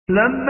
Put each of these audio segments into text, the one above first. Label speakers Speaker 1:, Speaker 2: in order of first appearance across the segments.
Speaker 1: لما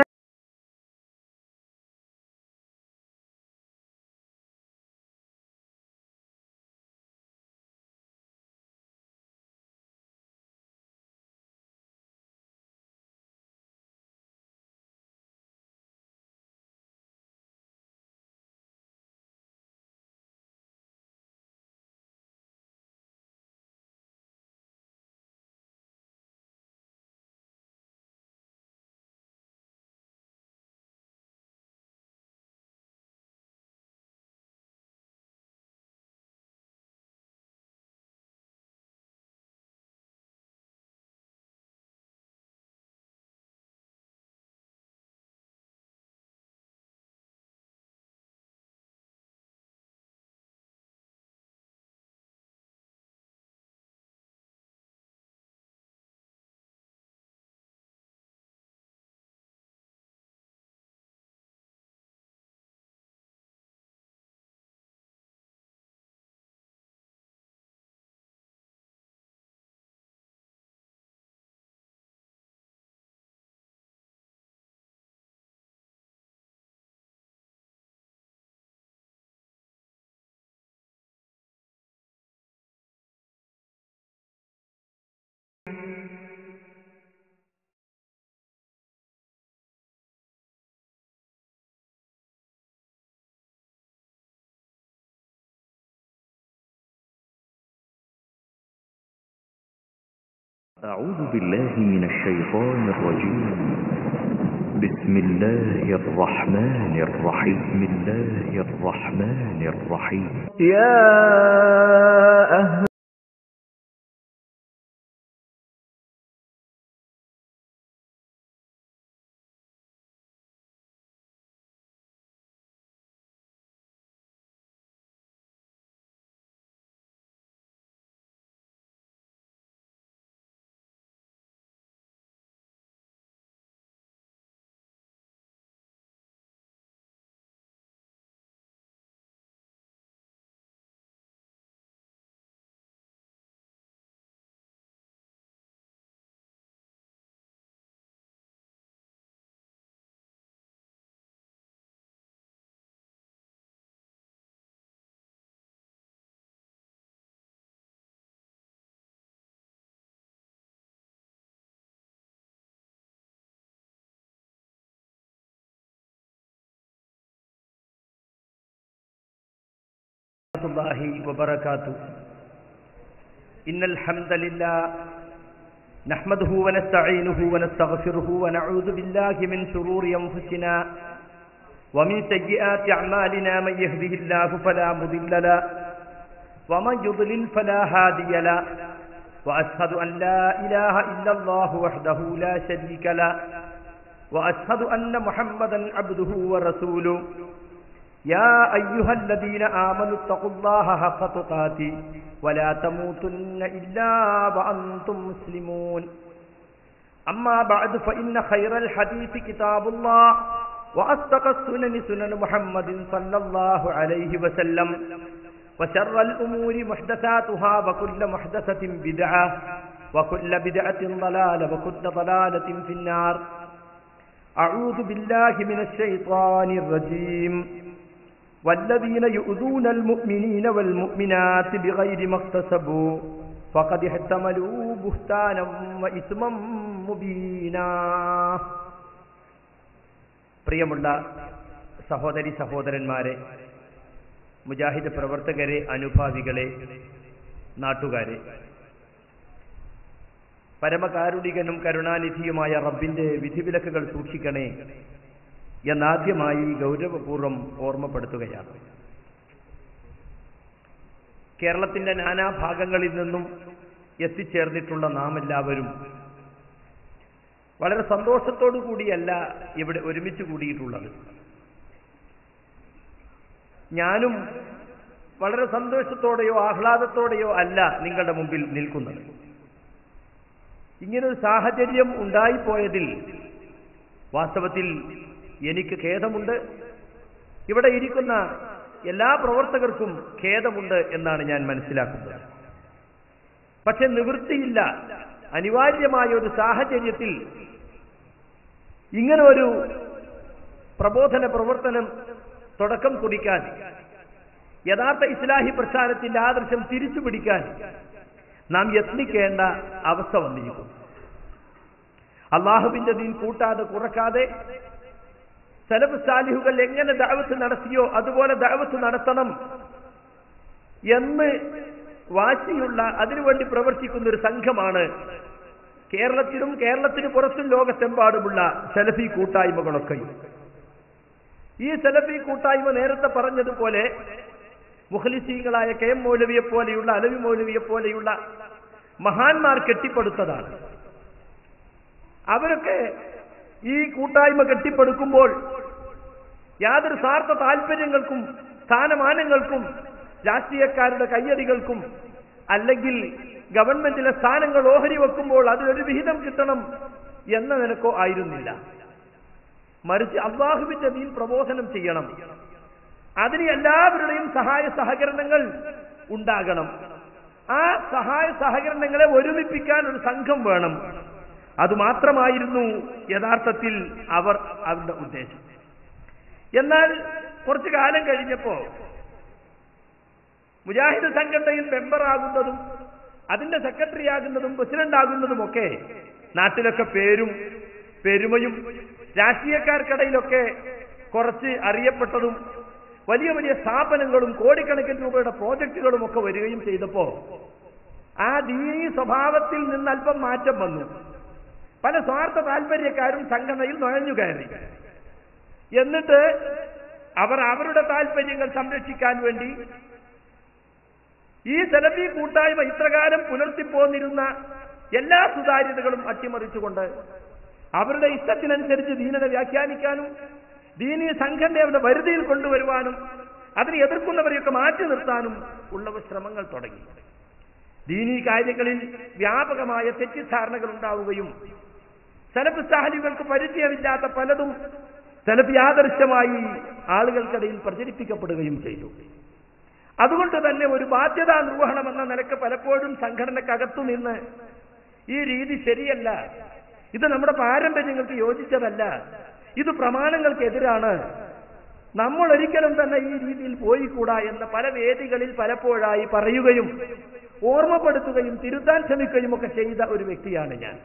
Speaker 2: أعوذ بالله من الشيطان الرجيم بسم الله الرحمن الرحيم بسم الله الرحمن الرحيم
Speaker 1: يا أهل
Speaker 3: الله وبركاته إن الحمد لله نحمده ونستعينه ونستغفره ونعوذ بالله من شرور أنفسنا ومن سيئات أعمالنا من يهده الله فلا مضل له ومن يضلل فلا هادي له وأشهد أن لا إله إلا الله وحده لا شريك له وأشهد أن محمدا عبده ورسوله يا أيها الذين آمنوا اتقوا الله حق تقاته ولا تموتن إلا وأنتم مسلمون أما بعد فإن خير الحديث كتاب الله وأصدق السنن سنن محمد صلى الله عليه وسلم وشر الأمور محدثاتها وكل محدثة بدعة وكل بدعة ضلالة وكل ضلالة في النار أعوذ بالله من الشيطان الرجيم والذين يؤذون المؤمنين والمؤمنات بغير ما اكتسبوا فقد احتملوا بهتانا وإثما مبينا പ്രിയമുള്ള സഹോദരി സഹോദരന്മാരെ മുജാഹിദ് പ്രവർത്തകരെ അനുഭാവികളെ നാട്ടുകാരെ പരമകാരുണികനും കരുണാനിധിയുമായ റബ്ബിന്റെ വിധിവിലക്കുകൾ സൂക്ഷിക്കണേ എന്നാദ്യമായി ഗൗരവപൂർവ്വം ഓർമ്മപ്പെടുത്തുകയാണ് കേരളത്തിന്റെ നാനാഭാഗങ്ങളിൽ നിന്നും എത്തിച്ചേർന്നിട്ടുള്ള നാം എല്ലാവരും വളരെ സന്തോഷത്തോടു കൂടിയല്ല ഇവിടെ ഒരുമിച്ച് കൂടിയിട്ടുള്ളത് ഞാനും വളരെ സന്തോഷത്തോടെയോ ആഹ്ലാദത്തോടെയോ അല്ല നിങ്ങളുടെ മുമ്പിൽ നിൽക്കുന്നത് ഇങ്ങനൊരു സാഹചര്യം ഉണ്ടായിപ്പോയതിൽ വാസ്തവത്തിൽ എനിക്ക് ഖേദമുണ്ട് ഇവിടെ ഇരിക്കുന്ന എല്ലാ പ്രവർത്തകർക്കും ഖേദമുണ്ട് എന്നാണ് ഞാൻ മനസ്സിലാക്കുന്നത് പക്ഷെ നിവൃത്തിയില്ല അനിവാര്യമായ ഒരു സാഹചര്യത്തിൽ ഇങ്ങനെ ഒരു പ്രബോധന പ്രവർത്തനം തുടക്കം കുറിക്കാൻ യഥാർത്ഥ ഇസ്ലാഹി പ്രസ്ഥാനത്തിന്റെ ആദർശം തിരിച്ചു പിടിക്കാൻ നാം യത്നിക്കേണ്ട അവസ്ഥ വന്നിരിക്കുന്നു അള്ളാഹുവിന്റെ ദീൻ കൂട്ടാതെ കുറക്കാതെ സലഫ് സാലിഹുകൾ എങ്ങനെ ദാവത്ത് നടത്തിയോ അതുപോലെ ദാവത്ത് നടത്തണം എന്ന് വാശിയുള്ള അതിനുവേണ്ടി പ്രവർത്തിക്കുന്ന ഒരു സംഘമാണ് കേരളത്തിലും കേരളത്തിന് പുറത്തും ലോകത്തെമ്പാടുമുള്ള സലഫി കൂട്ടായ്മകളൊക്കെയും ഈ സലഫി കൂട്ടായ്മ നേരത്തെ പറഞ്ഞതുപോലെ മുഖലിസീങ്ങളായ കെ എം മൗലവിയെ പോലെയുള്ള അലവി മൗലവിയെ പോലെയുള്ള മഹാന്മാർ കെട്ടിപ്പടുത്തതാണ് അവരൊക്കെ ഈ കൂട്ടായ്മ കെട്ടിപ്പടുക്കുമ്പോൾ യാതൊരു സ്വാർത്ഥ താല്പര്യങ്ങൾക്കും സ്ഥാനമാനങ്ങൾക്കും രാഷ്ട്രീയക്കാരുടെ കയ്യടികൾക്കും അല്ലെങ്കിൽ ഗവൺമെന്റിലെ സ്ഥാനങ്ങൾ ഓഹരി വെക്കുമ്പോൾ അതിലൊരു വിഹിതം കിട്ടണം എന്ന നിനക്കോ ആയിരുന്നില്ല മറിച്ച് അള്ളാഹുവിന്റെ ദീൻ പ്രബോധനം ചെയ്യണം അതിന് എല്ലാവരുടെയും സഹായ സഹകരണങ്ങൾ ഉണ്ടാകണം ആ സഹായ സഹകരണങ്ങളെ ഒരുമിപ്പിക്കാൻ ഒരു സംഘം വേണം അതുമാത്രമായിരുന്നു യഥാർത്ഥത്തിൽ അവർ അവരുടെ ഉദ്ദേശം എന്നാൽ കുറച്ചു കാലം കഴിഞ്ഞപ്പോ മുജാഹിദ് സംഘടനയിൽ മെമ്പറാകുന്നതും അതിന്റെ സെക്രട്ടറി ആകുന്നതും പ്രസിഡന്റ് ആകുന്നതുമൊക്കെ നാട്ടിലൊക്കെ പേരും പെരുമയും രാഷ്ട്രീയക്കാർക്കിടയിലൊക്കെ കുറച്ച് അറിയപ്പെട്ടതും വലിയ വലിയ സ്ഥാപനങ്ങളും കോടിക്കണക്കിന് രൂപയുടെ പ്രോജക്റ്റുകളും ഒക്കെ വരികയും ചെയ്തപ്പോ ആ ദീനീ സ്വഭാവത്തിൽ നിന്ന് അല്പം മാറ്റം വന്നു പല സ്വാർത്ഥ താല്പര്യക്കാരും സംഘടനയിൽ നുഴഞ്ഞു കയറി എന്നിട്ട് അവർ അവരുടെ താല്പര്യങ്ങൾ സംരക്ഷിക്കാൻ വേണ്ടി ഈ സെലഫി കൂട്ടായ്മ ഇത്രകാലം പുലർത്തിപ്പോന്നിരുന്ന എല്ലാ സുതാര്യതകളും അട്ടിമറിച്ചുകൊണ്ട് അവരുടെ ഇഷ്ടത്തിനനുസരിച്ച് ദീനനെ വ്യാഖ്യാനിക്കാനും ദീനീയ സംഘടന അവരുടെ വരുതിയിൽ കൊണ്ടുവരുവാനും അതിനെ എതിർക്കുന്നവരെയൊക്കെ മാറ്റി നിർത്താനും ഉള്ള ശ്രമങ്ങൾ തുടങ്ങി ദീനീ കാര്യങ്ങളിൽ വ്യാപകമായ തെറ്റിദ്ധാരണകൾ ഉണ്ടാവുകയും സെലഫ് സാഹലികൾക്ക് പരിചയമില്ലാത്ത പലതും സെലഫി ആദർശമായി ആളുകൾക്കിടയിൽ പ്രചരിപ്പിക്കപ്പെടുകയും ചെയ്തു അതുകൊണ്ട് തന്നെ ഒരു ബാധ്യതാ നിർവഹണം എന്ന നിലക്ക് പലപ്പോഴും സംഘടനക്കകത്തു നിന്ന് ഈ രീതി ശരിയല്ല ഇത് നമ്മുടെ പാരമ്പര്യങ്ങൾക്ക് യോജിച്ചതല്ല ഇത് പ്രമാണങ്ങൾക്കെതിരാണ് നമ്മൾ ഒരിക്കലും തന്നെ ഈ രീതിയിൽ പോയിക്കൂടാ എന്ന പല വേദികളിൽ പലപ്പോഴായി പറയുകയും ഓർമ്മപ്പെടുത്തുകയും തിരുത്താൻ ശ്രമിക്കുകയും ഒക്കെ ചെയ്ത ഒരു വ്യക്തിയാണ് ഞാൻ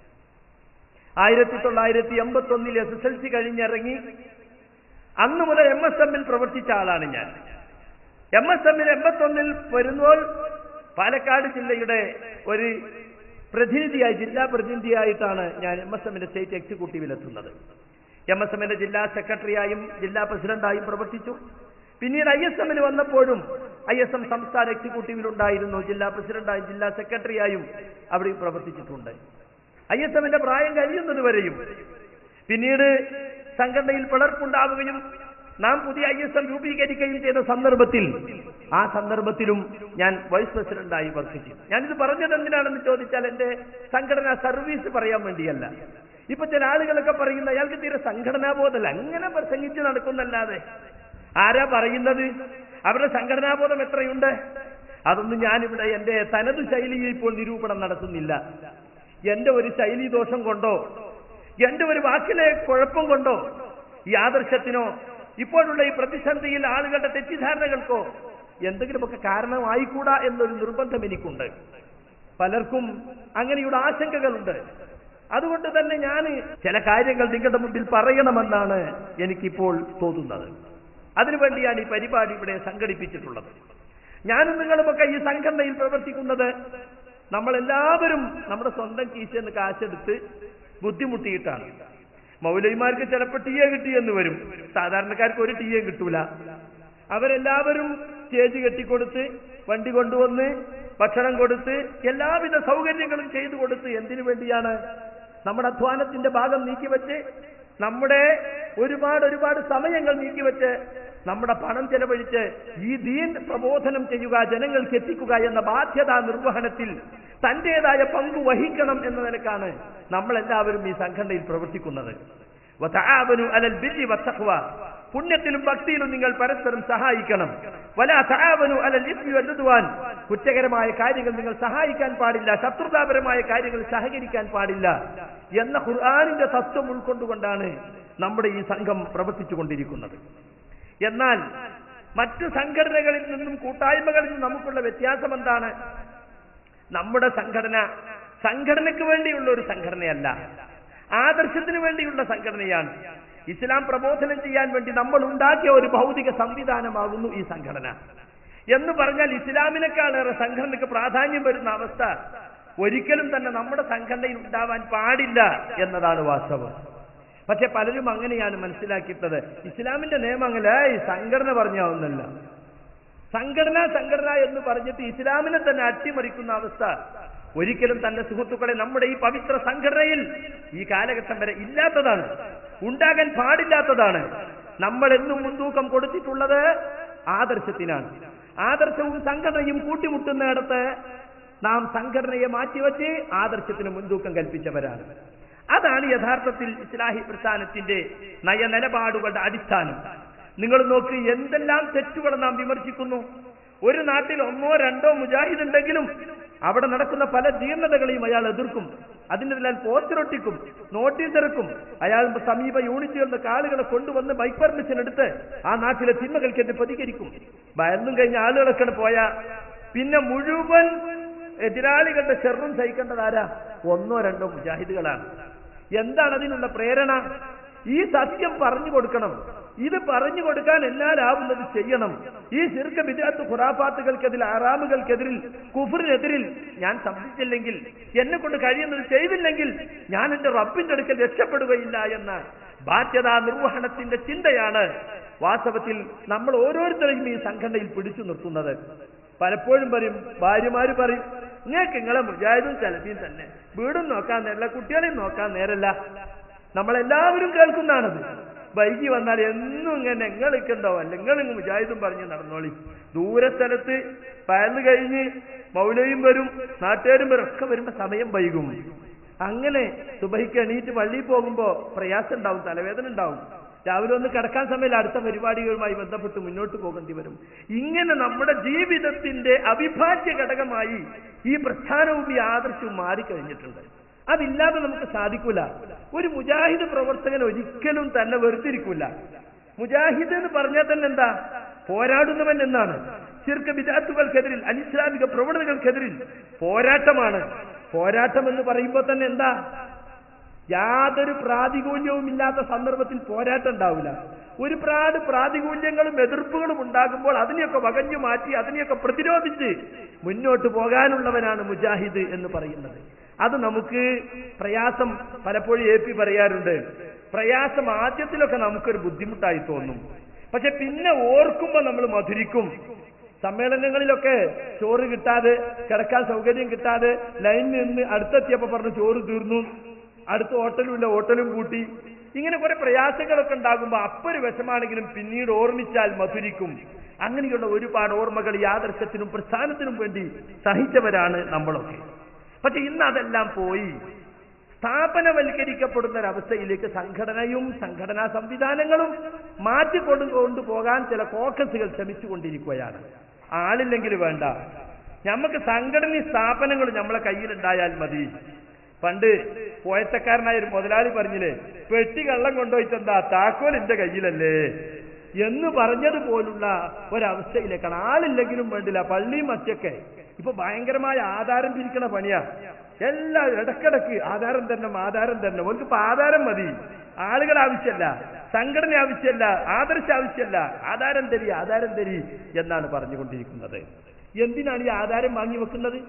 Speaker 3: ആയിരത്തി തൊള്ളായിരത്തി എൺപത്തി ഒന്നിൽ എസ് എസ് എൽ സി കഴിഞ്ഞിറങ്ങി അന്ന് മുതൽ എം എസ് എമ്മിൽ പ്രവർത്തിച്ച ആളാണ് ഞാൻ എം എസ് എമ്മിൽ എൺപത്തൊന്നിൽ വരുമ്പോൾ പാലക്കാട് ജില്ലയുടെ ഒരു പ്രതിനിധിയായി ജില്ലാ പ്രതിനിധിയായിട്ടാണ് ഞാൻ എം എസ് എമ്മിന്റെ സ്റ്റേറ്റ് എക്സിക്യൂട്ടീവിൽ എത്തുന്നത് എം എസ് എമ്മിന്റെ ജില്ലാ സെക്രട്ടറിയായും ജില്ലാ പ്രസിഡന്റായും പ്രവർത്തിച്ചു പിന്നീട് ഐ എസ് എമ്മിൽ വന്നപ്പോഴും ഐ എസ് എം സംസ്ഥാന എക്സിക്യൂട്ടീവിലുണ്ടായിരുന്നു ജില്ലാ പ്രസിഡന്റായും ജില്ലാ സെക്രട്ടറിയായും അവിടെ പ്രവർത്തിച്ചിട്ടുണ്ട് ഐ എസ് എമ്മിന്റെ പ്രായം കഴിയുന്നത് വരെയും പിന്നീട് സംഘടനയിൽ പിളർപ്പുണ്ടാവുകയും നാം പുതിയ ഐ എസ് എം രൂപീകരിക്കുകയും ചെയ്ത സന്ദർഭത്തിൽ ആ സന്ദർഭത്തിലും ഞാൻ വൈസ് പ്രസിഡന്റായി വർദ്ധിച്ചു ഞാനിത് പറഞ്ഞത് എന്തിനാണെന്ന് ചോദിച്ചാൽ എന്റെ സംഘടനാ സർവീസ് പറയാൻ വേണ്ടിയല്ല ഇപ്പൊ ചില ആളുകളൊക്കെ പറയുന്ന അയാൾക്ക് തീരെ സംഘടനാ ബോധമല്ല അങ്ങനെ പ്രസംഗിച്ച് നടക്കുന്നല്ലാതെ ആരാ പറയുന്നത് അവരുടെ സംഘടനാ ബോധം എത്രയുണ്ട് അതൊന്നും ഞാനിവിടെ എന്റെ തനതു ശൈലിയിൽ ഇപ്പോൾ നിരൂപണം നടത്തുന്നില്ല എന്റെ ഒരു ശൈലി ദോഷം കൊണ്ടോ എന്റെ ഒരു വാക്കിലെ കുഴപ്പം കൊണ്ടോ ഈ ആദർശത്തിനോ ഇപ്പോഴുള്ള ഈ പ്രതിസന്ധിയിൽ ആളുകളുടെ തെറ്റിദ്ധാരണകൾക്കോ എന്തെങ്കിലുമൊക്കെ കാരണമായിക്കൂടാ എന്നൊരു നിർബന്ധം എനിക്കുണ്ട് പലർക്കും അങ്ങനെയുള്ള ആശങ്കകളുണ്ട് അതുകൊണ്ട് തന്നെ ഞാൻ ചില കാര്യങ്ങൾ നിങ്ങളുടെ മുമ്പിൽ പറയണമെന്നാണ് എനിക്കിപ്പോൾ തോന്നുന്നത് അതിനുവേണ്ടിയാണ് ഈ പരിപാടി ഇവിടെ സംഘടിപ്പിച്ചിട്ടുള്ളത് ഞാനും നിങ്ങളുമൊക്കെ ഈ സംഘടനയിൽ പ്രവർത്തിക്കുന്നത് നമ്മളെല്ലാവരും നമ്മുടെ സ്വന്തം കീശന്ന് കാശെടുത്ത് ബുദ്ധിമുട്ടിയിട്ടാണ് മൗലവിമാർക്ക് ചിലപ്പോൾ ടി എ കിട്ടിയെന്ന് വരും സാധാരണക്കാർക്ക് ഒരു ടി എ കിട്ടൂല അവരെല്ലാവരും സ്റ്റേജ് കെട്ടിക്കൊടുത്ത് വണ്ടി കൊണ്ടുവന്ന് ഭക്ഷണം കൊടുത്ത് എല്ലാവിധ സൗകര്യങ്ങളും ചെയ്തു കൊടുത്ത് എന്തിനു വേണ്ടിയാണ് നമ്മുടെ അധ്വാനത്തിന്റെ ഭാഗം നീക്കിവെച്ച് നമ്മുടെ ഒരുപാട് ഒരുപാട് സമയങ്ങൾ നീക്കിവെച്ച് നമ്മുടെ പണം ചെലവഴിച്ച് ഈ ദീൻ പ്രബോധനം ചെയ്യുക ജനങ്ങൾക്ക് എത്തിക്കുക എന്ന ബാധ്യതാ നിർവഹണത്തിൽ തന്റേതായ പങ്ക് വഹിക്കണം എന്ന നിലക്കാണ് നമ്മളെല്ലാവരും ഈ സംഘടനയിൽ പ്രവർത്തിക്കുന്നത് വതആവനു അലൽ ബിർരി വത്തഖ്വ പുണ്യത്തിലും ഭക്തിയിലും നിങ്ങൾ പരസ്പരം സഹായിക്കണം വല സഹാവനു അലൽ ഇസ്മി വല്ലുതുവാൻ കുറ്റകരമായ കാര്യങ്ങൾ നിങ്ങൾ സഹായിക്കാൻ പാടില്ല ശത്രുതാപരമായ കാര്യങ്ങൾ സഹകരിക്കാൻ പാടില്ല എന്ന ഖുർആാനിന്റെ തത്വം ഉൾക്കൊണ്ടുകൊണ്ടാണ് നമ്മുടെ ഈ സംഘം പ്രവർത്തിച്ചുകൊണ്ടിരിക്കുന്നത് എന്നാൽ മറ്റു സംഘടനകളിൽ നിന്നും കൂട്ടായ്മകളിൽ നിന്നും നമുക്കുള്ള വ്യത്യാസം എന്താണ് നമ്മുടെ സംഘടന സംഘടനയ്ക്ക് വേണ്ടിയുള്ള ഒരു സംഘടനയല്ല ആദർശത്തിന് വേണ്ടിയുള്ള സംഘടനയാണ് ഇസ്ലാം പ്രബോധനം ചെയ്യാൻ വേണ്ടി നമ്മൾ ഉണ്ടാക്കിയ ഒരു ഭൗതിക സംവിധാനമാകുന്നു ഈ സംഘടന എന്ന് പറഞ്ഞാൽ ഇസ്ലാമിനേക്കാളേറെ സംഘടനയ്ക്ക് പ്രാധാന്യം വരുന്ന അവസ്ഥ ഒരിക്കലും തന്നെ നമ്മുടെ സംഘടനയിൽ ഉണ്ടാവാൻ പാടില്ല എന്നതാണ് വാസ്തവം പക്ഷെ പലരും അങ്ങനെയാണ് മനസ്സിലാക്കിയിട്ടത് ഇസ്ലാമിന്റെ നിയമം അങ്ങനെ ഈ സംഘടന പറഞ്ഞാവുന്നല്ല സംഘടന സംഘടന എന്ന് പറഞ്ഞിട്ട് ഇസ്ലാമിനെ തന്നെ അട്ടിമറിക്കുന്ന അവസ്ഥ ഒരിക്കലും തന്റെ സുഹൃത്തുക്കളെ നമ്മുടെ ഈ പവിത്ര സംഘടനയിൽ ഈ കാലഘട്ടം വരെ ഇല്ലാത്തതാണ് ഉണ്ടാകാൻ പാടില്ലാത്തതാണ് നമ്മൾ എന്നും മുൻതൂക്കം കൊടുത്തിട്ടുള്ളത് ആദർശത്തിനാണ് ആദർശവും സംഘടനയും കൂട്ടിമുട്ടുന്നിടത്ത് നാം സംഘടനയെ മാറ്റിവെച്ച് ആദർശത്തിന് മുൻതൂക്കം കൽപ്പിച്ചവരാണ് അതാണ് യഥാർത്ഥത്തിൽ ഇസ്ലാഹി പ്രസ്ഥാനത്തിന്റെ നയനിലപാടുകളുടെ അടിസ്ഥാനം നിങ്ങൾ നോക്ക് എന്തെല്ലാം തെറ്റുകൾ നാം വിമർശിക്കുന്നു ഒരു നാട്ടിൽ ഒന്നോ രണ്ടോ മുജാഹിദ് ഉണ്ടെങ്കിലും അവിടെ നടക്കുന്ന പല ജീർണതകളെയും അയാൾ എതിർക്കും അതിന്റെ പിന്നിൽ പോസ്റ്റർ ഒട്ടിക്കും നോട്ടീസ് ഇറക്കും അയാൾ സമീപ യൂണിറ്റുകളിലെ ആളുകളെ കൊണ്ടുവന്ന് ബൈക്ക് പെർമിഷൻ എടുത്ത് ആ നാട്ടിലെ തിന്മകൾക്കെതിരെ പ്രതികരിക്കും ഭയന്നും കഴിഞ്ഞ ആളുകളൊക്കെ പോയാ പിന്നെ മുഴുവൻ എതിരാളികളുടെ ചെറും സഹിക്കേണ്ടതാരാ ഒന്നോ രണ്ടോ മുജാഹിദുകളാണ് എന്താണ് അതിനുള്ള പ്രേരണ ഈ സത്യം പറഞ്ഞു കൊടുക്കണം ഇത് പറഞ്ഞു കൊടുക്കാൻ എല്ലാരാവുന്നത് ചെയ്യണം ഈ ശിർക്ക വിദ്യാർത്ഥി ഖുറാഫാത്തുകൾക്കെതിൽ ആറാമുകൾക്കെതിരിൽ കുഫറിനെതിരിൽ ഞാൻ ശബ്ദിച്ചില്ലെങ്കിൽ എന്നെ കൊണ്ട് കഴിയുന്നത് ചെയ്തില്ലെങ്കിൽ ഞാൻ എന്റെ റബ്ബിന്റെ അടുക്കൽ രക്ഷപ്പെടുകയില്ല എന്ന ബാധ്യതാ നിർവഹണത്തിന്റെ ചിന്തയാണ് വാസ്തവത്തിൽ നമ്മൾ ഓരോരുത്തരെയും ഈ സംഘടനയിൽ പിടിച്ചു നിർത്തുന്നത് പലപ്പോഴും പറയും ഭാര്യമാര് പറയും നിങ്ങൾക്ക് നിങ്ങളെ മുജാഹിദും ചെലവിയും തന്നെ വീടും നോക്കാൻ നേരല്ല കുട്ടികളെയും നോക്കാൻ നേരല്ല നമ്മളെല്ലാവരും കേൾക്കുന്നതാണത് വൈകി വന്നാൽ എന്നും ഇങ്ങനെ നിങ്ങളിക്കുണ്ടോ അല്ല നിങ്ങൾ ഇങ്ങ് മുജാഹിദും പറഞ്ഞ് നടന്നോളി ദൂരെ സ്ഥലത്ത് പയർന്നു കഴിഞ്ഞ് മൗലയും വരും നാട്ടുകാരും വരും ഒക്കെ വരുമ്പോ സമയം വൈകും അങ്ങനെ സുബഹിക്ക് എണീറ്റ് പള്ളിയിൽ പോകുമ്പോ പ്രയാസം ഉണ്ടാവും തലവേദന ഉണ്ടാവും രാവിലെ ഒന്ന് കിടക്കാൻ സമയത്ത് അടുത്ത പരിപാടികളുമായി ബന്ധപ്പെട്ട് മുന്നോട്ട് പോകേണ്ടി വരും ഇങ്ങനെ നമ്മുടെ ജീവിതത്തിന്റെ അവിഭാജ്യ ഘടകമായി ഈ പ്രസ്ഥാനവും ഈ ആദർശവും മാറിക്കഴിഞ്ഞിട്ടുണ്ട് അതില്ലാതെ നമുക്ക് സാധിക്കൂല ഒരു മുജാഹിദ് പ്രവർത്തകൻ ഒരിക്കലും തന്നെ വെറുതിരിക്കൂല മുജാഹിദ് എന്ന് പറഞ്ഞാൽ തന്നെ എന്താ പോരാടുന്നവൻ എന്നാണ് ചെറുക്ക വിദാത്തുകൾക്കെതിരിൽ അനിസ്ലാമിക പ്രവണതകൾക്കെതിരിൽ പോരാട്ടമാണ് പോരാട്ടം എന്ന് പറയുമ്പോൾ തന്നെ എന്താ യാതൊരു പ്രാതികൂല്യവും ഇല്ലാത്ത സന്ദർഭത്തിൽ പോരാട്ടം ഉണ്ടാവില്ല ഒരുപാട് പ്രാതികൂല്യങ്ങളും എതിർപ്പുകളും ഉണ്ടാകുമ്പോൾ അതിനെയൊക്കെ വകഞ്ഞു മാറ്റി അതിനെയൊക്കെ പ്രതിരോധിച്ച് മുന്നോട്ട് പോകാനുള്ളവനാണ് മുജാഹിദ് എന്ന് പറയുന്നത് അത് നമുക്ക് പ്രയാസം പലപ്പോഴും എ പി പറയാറുണ്ട് പ്രയാസം ആദ്യത്തിലൊക്കെ നമുക്കൊരു ബുദ്ധിമുട്ടായി തോന്നും പക്ഷെ പിന്നെ ഓർക്കുമ്പോൾ നമ്മൾ മധുരിക്കും സമ്മേളനങ്ങളിലൊക്കെ ചോറ് കിട്ടാതെ കിടക്കാൻ സൗകര്യം കിട്ടാതെ ലൈനിൽ നിന്ന് അടുത്തെത്തിയപ്പോ പറഞ്ഞു ചോറ് തീർന്നു അടുത്ത ഹോട്ടലും ഇല്ല ഹോട്ടലും കൂട്ടി ഇങ്ങനെ കുറെ പ്രയാസങ്ങളൊക്കെ ഉണ്ടാകുമ്പോൾ അപ്പൊരു വിഷമാണെങ്കിലും പിന്നീട് ഓർമ്മിച്ചാൽ മധുരിക്കും അങ്ങനെയുള്ള ഒരുപാട് ഓർമ്മകൾ ഈ ആദർശത്തിനും പ്രസ്ഥാനത്തിനും വേണ്ടി സഹിച്ചവരാണ് നമ്മളൊക്കെ പക്ഷെ ഇന്ന് അതെല്ലാം പോയി സ്ഥാപനവൽക്കരിക്കപ്പെടുന്ന ഒരവസ്ഥയിലേക്ക് സംഘടനയും സംഘടനാ സംവിധാനങ്ങളും മാറ്റിക്കൊണ്ടു കൊണ്ടുപോകാൻ ചില കോക്കസുകൾ ശ്രമിച്ചുകൊണ്ടിരിക്കുകയാണ് ആളില്ലെങ്കിൽ വേണ്ട നമുക്ക് സംഘടന സ്ഥാപനങ്ങൾ നമ്മളെ കയ്യിലുണ്ടായാൽ മതി പണ്ട് പോയത്തക്കാരനായ ഒരു മുതലാളി പറഞ്ഞില്ലേ പെട്ടി കള്ളം കൊണ്ടുപോയിട്ടെന്താ താക്കോൽ എന്റെ കയ്യിലല്ലേ എന്ന് പറഞ്ഞതുപോലുള്ള ഒരവസ്ഥയിലേക്കാണ് ആളില്ലെങ്കിലും വേണ്ടില്ല പള്ളിയും മറ്റൊക്കെ ഇപ്പൊ ഭയങ്കരമായ ആധാരം പിരിക്കണ പണിയാ എല്ലാ ഇടക്കിടക്ക് ആധാരം തന്നെ ആധാരം തന്നെ ഓർക്കിപ്പോ ആധാരം മതി ആളുകൾ ആവശ്യമല്ല സംഘടന ആവശ്യമല്ല ആദർശ ആവശ്യമല്ല ആധാരം തരി ആധാരം തരി എന്നാണ് പറഞ്ഞുകൊണ്ടിരിക്കുന്നത് എന്തിനാണ് ഈ ആധാരം വാങ്ങി വെക്കുന്നത്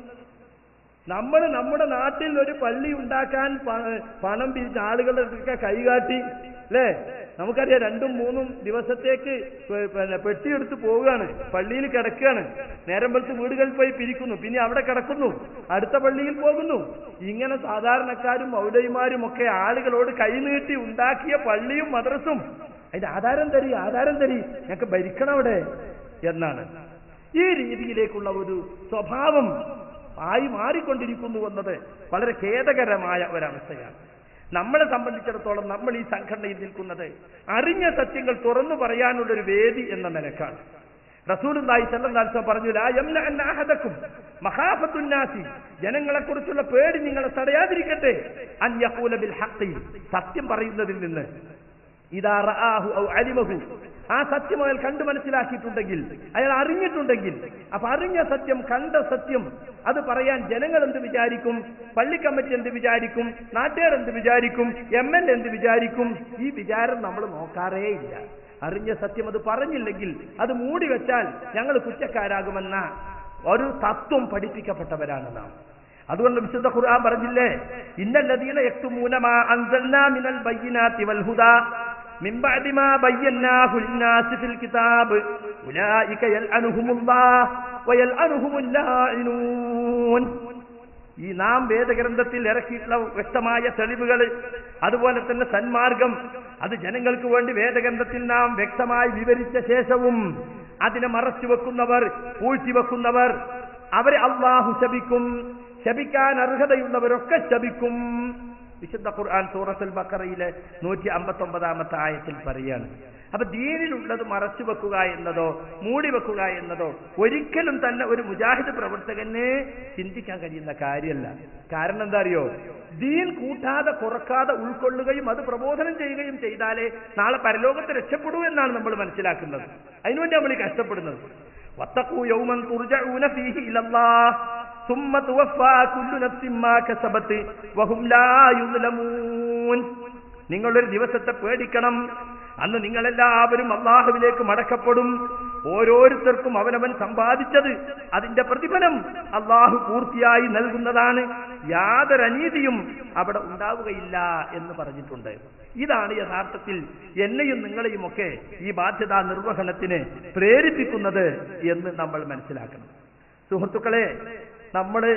Speaker 3: നമ്മൾ നമ്മുടെ നാട്ടിൽ ഒരു പള്ളി ഉണ്ടാക്കാൻ പ- പണം പിരിച്ച ആളുകളുടെ കൈകാട്ടി അല്ലേ നമുക്കറിയാം രണ്ടും മൂന്നും ദിവസത്തേക്ക് പ- പിന്നെ പെട്ടിയെടുത്ത് പോവുകയാണ് പള്ളിയിൽ കിടക്കുകയാണ് നേരം വെളുത്ത് വീടുകളിൽ പോയി പിരിക്കുന്നു പിന്നെ അവിടെ കിടക്കുന്നു അടുത്ത പള്ളിയിൽ പോകുന്നു ഇങ്ങനെ സാധാരണക്കാരും മൗലൈമാരും ഒക്കെ ആളുകളോട് കൈനീട്ടി ഉണ്ടാക്കിയ പള്ളിയും മദ്രസും അതിന്റെ ആധാരം തരി ആധാരം തരി ഞങ്ങൾക്ക് ഭരിക്കണം അവിടെ എന്നാണ് ഈ രീതിയിലേക്കുള്ള ഒരു സ്വഭാവം ആയി മാറിക്കൊണ്ടിരിക്കുന്നു എന്നത് വളരെ ഖേദകരമായ ഒരവസ്ഥയാണ് നമ്മളെ സംബന്ധിച്ചിടത്തോളം നമ്മൾ ഈ സംഘടനയിൽ നിൽക്കുന്നത് അറിഞ്ഞ സത്യങ്ങൾ തുറന്നു പറയാനുള്ളൊരു വേദി എന്ന നിലക്കാണ് റസൂലുള്ളാഹി സ്വല്ലല്ലാഹു അലൈഹി വസല്ലം പറഞ്ഞു ലാ യംനഅന്ന അഹദക്കും മഖാഫത്തുന്നാസി ജനങ്ങളെ കുറിച്ചുള്ള പേടി നിങ്ങളെ തടയാതിരിക്കട്ടെ അൻ യഖൂല ബിൽ ഹഖി സത്യം പറയുന്നതിൽ നിന്ന് ഇദാ റആഹു ഔ അലിമഹു ആ സത്യം അയാൾ കണ്ടു മനസ്സിലാക്കിയിട്ടുണ്ടെങ്കിൽ അയാൾ അറിഞ്ഞിട്ടുണ്ടെങ്കിൽ അപ്പൊ അറിഞ്ഞ സത്യം കണ്ട സത്യം അത് പറയാൻ ജനങ്ങൾ എന്ത് വിചാരിക്കും പള്ളി കമ്മിറ്റി എന്ത് വിചാരിക്കും നാട്ടുകാർ എന്ത് വിചാരിക്കും എം എൽ എന്ത് വിചാരിക്കും ഈ വിചാരം നമ്മൾ നോക്കാറേ ഇല്ല അറിഞ്ഞ സത്യം അത് പറഞ്ഞില്ലെങ്കിൽ അത് മൂടി വെച്ചാൽ ഞങ്ങൾ കുറ്റക്കാരാകുമെന്ന ഒരു തത്വം പഠിപ്പിക്കപ്പെട്ടവരാണ് നാം അതുകൊണ്ട് വിശുദ്ധ ഖുർആൻ പറഞ്ഞില്ലേ ഇന്നല്ലദീന യക്തുമൂന മാ അൻസൽനാ മിനൽ ബയ്യിനാതി വൽ ഹുദാ മിൻ ബഅദി മാ ബയ്യനാഹു ലിന്നാസി ഫിൽ കിതാബ് ഉലൈക യൽഅനുഹുമുല്ലാഹ് വയൽഅനുഹുമുൽ ലാഇനൂൻ ഈ നാം വേദഗ്രന്ഥത്തിൽ ഇറക്കിയിട്ടുള്ള വ്യക്തമായ തെളിവുകൾ അതുപോലെ തന്നെ സന്മാർഗം അത് ജനങ്ങൾക്ക് വേണ്ടി വേദഗ്രന്ഥത്തിൽ നാം വ്യക്തമായി വിവരിച്ച ശേഷവും അതിനെ മറച്ചു വെക്കുന്നവർ പൂഴ്ത്തിവെക്കുന്നവർ അവരെ അള്ളാഹു ശപിക്കും ശപിക്കാൻ അർഹതയുള്ളവരൊക്കെ ശപിക്കും വിശുദ്ധ ഖുർആൻ സൂറത്തുൽ ബക്കറയിലെ നൂറ്റി അമ്പത്തി ഒമ്പതാമത്തെ ആയത്തിൽ പറയാണ് അപ്പൊ ദീനിലുള്ളത് മറച്ചു വെക്കുക എന്നതോ മൂടി വെക്കുക എന്നതോ ഒരിക്കലും തന്നെ ഒരു മുജാഹിദ് പ്രവർത്തകന് ചിന്തിക്കാൻ കഴിയുന്ന കാര്യമല്ല കാരണം എന്താ അറിയോ ദീൻ കൂട്ടാതെ കുറക്കാതെ ഉൾക്കൊള്ളുകയും അത് പ്രബോധനം ചെയ്യുകയും ചെയ്താലേ നാളെ പരലോകത്ത് രക്ഷപ്പെടൂ എന്നാണ് നമ്മൾ മനസ്സിലാക്കുന്നത് അതിനുവേണ്ടി നമ്മൾ ഈ കഷ്ടപ്പെടുന്നത് വത്തക്കൂ യൗമൻ തുർജഊന ഫീഹി ഇലല്ലാഹ് ثم توفى كل نفس ما كسبت وهم لا يظلمون നിങ്ങളൊരു ദിവസത്തെ പേടിക്കണം അന്ന് നിങ്ങളെല്ലാവരും അള്ളാഹുവിലേക്ക് മടക്കപ്പെടും ഓരോരുത്തർക്കും അവനവൻ സമ്പാദിച്ചത് അതിന്റെ പ്രതിഫലം അള്ളാഹു പൂർത്തിയായി നൽകുന്നതാണ് യാതൊരു അനീതിയും അവിടെ ഉണ്ടാവുകയില്ല എന്ന് പറഞ്ഞിട്ടുണ്ട് ഇതാണ് യഥാർത്ഥത്തിൽ എന്നെയും നിങ്ങളെയും ഒക്കെ ഈ ബാധ്യതാ നിർവഹണത്തിന് പ്രേരിപ്പിക്കുന്നത് എന്ന് നമ്മൾ മനസ്സിലാക്കണം സുഹൃത്തുക്കളെ നമ്മള്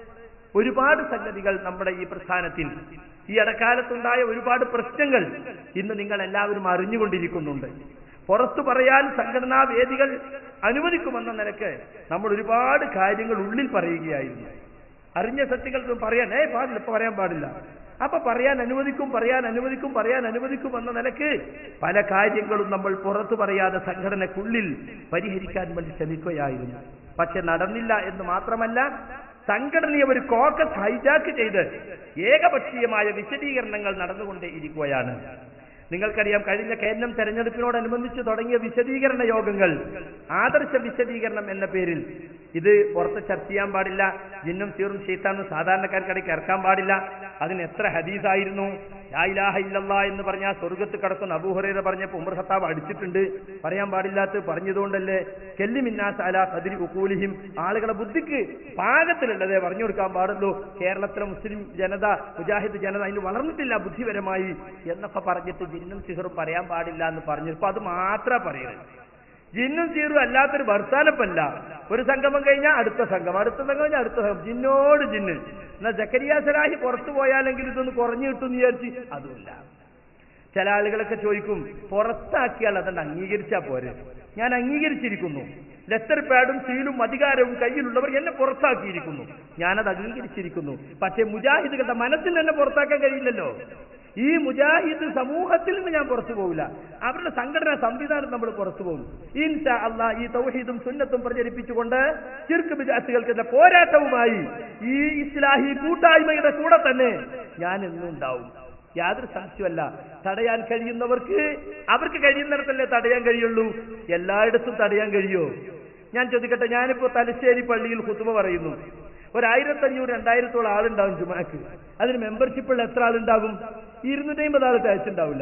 Speaker 3: ഒരുപാട് സംഗതികൾ നമ്മുടെ ഈ പ്രസ്ഥാനത്തിൽ ഈ ഇടക്കാലത്തുണ്ടായ ഒരുപാട് പ്രശ്നങ്ങൾ ഇന്ന് നിങ്ങൾ എല്ലാവരും അറിഞ്ഞുകൊണ്ടിരിക്കുന്നുണ്ട് പുറത്തു പറയാൻ സംഘടനാ വേദികൾ അനുവദിക്കുമെന്ന നിലക്ക് നമ്മൾ ഒരുപാട് കാര്യങ്ങൾ ഉള്ളിൽ പറയുകയായിരുന്നു അറിഞ്ഞ സത്യങ്ങൾ പറയാൻ ഏ പാടില്ല ഇപ്പൊ പറയാൻ പാടില്ല അപ്പൊ പറയാൻ അനുവദിക്കും പറയാൻ അനുവദിക്കും പറയാൻ അനുവദിക്കും എന്ന നിലക്ക് പല കാര്യങ്ങളും നമ്മൾ പുറത്തു പറയാതെ സംഘടനക്കുള്ളിൽ പരിഹരിക്കാൻ വേണ്ടി ശ്രമിക്കുകയായിരുന്നു പക്ഷെ നടന്നില്ല എന്ന് മാത്രമല്ല സംഘടനയെ ഒരു കോക്കസ് ഹൈജാക്ക് ചെയ്ത് ഏകപക്ഷീയമായ വിശദീകരണങ്ങൾ നടന്നുകൊണ്ടേ ഇരിക്കുകയാണ് നിങ്ങൾക്കറിയാം കഴിഞ്ഞ കേന്ദ്രം തെരഞ്ഞെടുപ്പിനോടനുബന്ധിച്ച് തുടങ്ങിയ വിശദീകരണ യോഗങ്ങൾ ആദർശ വിശദീകരണം എന്ന പേരിൽ ഇത് പുറത്ത് ചർച്ച ചെയ്യാൻ പാടില്ല ജിന്നും സീറും ഷെയ്ത്താനും സാധാരണക്കാർക്കിടയ്ക്ക് ഇറക്കാൻ പാടില്ല അതിന് എത്ര ഹദീസായിരുന്നു ലായിലാഹ ഇല്ലല്ലാ എന്ന് പറഞ്ഞാൽ സ്വർഗത്ത് കിടക്കുന്ന അബൂഹുറൈറ പറഞ്ഞപ്പോൾ ഉമർ ഖത്താബ് അടിച്ചിട്ടുണ്ട് പറയാൻ പാടില്ലാത്ത പറഞ്ഞതുകൊണ്ടല്ലേ കെല്ലി മിന്നാസ് അല കതിരി ഉക്കൂലിഹിം ആളുകളെ ബുദ്ധിക്ക് പാകത്തിലുള്ളതേ പറഞ്ഞു കൊടുക്കാൻ പാടുള്ളൂ കേരളത്തിലെ മുസ്ലിം ജനത മുജാഹിദ് ജനത അതിന് വളർന്നിട്ടില്ല ബുദ്ധിപരമായി എന്നൊക്കെ പറഞ്ഞിട്ട് ജിന്നും സിഹറും പറയാൻ പാടില്ല എന്ന് പറഞ്ഞു ഇപ്പൊ അത് മാത്രമേ പറയുന്നത് ജിന്നും സീറും അല്ലാത്തൊരു വർത്താനപ്പല്ല ഒരു സംഗമം കഴിഞ്ഞാൽ അടുത്ത സംഘം അടുത്ത സംഘം കഴിഞ്ഞാൽ അടുത്ത സംഘം ജിന്നോട് ജിന്ന് എന്നാ ജക്കരിയ സലാഹി പുറത്തു പോയാലെങ്കിൽ ഇതൊന്ന് കുറഞ്ഞു കിട്ടും എന്ന് വിചാരിച്ച് അതുമില്ല ചില ആളുകളൊക്കെ ചോദിക്കും പുറത്താക്കിയാൽ അതുകൊണ്ട് അംഗീകരിച്ചാ പോരെ ഞാൻ അംഗീകരിച്ചിരിക്കുന്നു ലെറ്റർ പാഡും സീലും അധികാരവും കയ്യിലുള്ളവർ എന്നെ പുറത്താക്കിയിരിക്കുന്നു ഞാനത് അംഗീകരിച്ചിരിക്കുന്നു പക്ഷേ മുജാഹിദുകളുടെ മനസ്സിൽ എന്നെ പുറത്താക്കാൻ കഴിയില്ലല്ലോ ഈ മുജാഹിദ് സമൂഹത്തിൽ നിന്ന് ഞാൻ പുറത്തു പോകില്ല അവരുടെ സംഘടനാ സംവിധാനം നമ്മൾ പുറത്തു പോകും ഇൻഷാ അള്ളാ ഈ തൗഹീദും സുന്നത്തും പ്രചരിപ്പിച്ചുകൊണ്ട് ചിർക്ക് വിദ്യാർത്ഥികൾക്കെതിരെ പോരാട്ടവുമായി ഈ ഇസ്ലാഹി കൂട്ടായ്മയുടെ കൂടെ തന്നെ ഞാൻ എന്നും ഉണ്ടാവും യാതൊരു സംശയമല്ല തടയാൻ കഴിയുന്നവർക്ക് അവർക്ക് കഴിയുന്നിടത്തല്ലേ തടയാൻ കഴിയുള്ളൂ എല്ലായിടത്തും തടയാൻ കഴിയുമോ ഞാൻ ചോദിക്കട്ടെ ഞാനിപ്പോ തലശ്ശേരി പള്ളിയിൽ കുത്തുമ പറയുന്നു ഒരു ആയിരത്തഞ്ഞൂറ് രണ്ടായിരത്തോളം ആളുണ്ടാവും ജുമാക്ക് അതിന് മെമ്പർഷിപ്പുള്ള എത്ര ആളുണ്ടാകും ഇരുന്നൂറ്റി അമ്പത് ആൾ തയ്ച്ചുണ്ടാവില്ല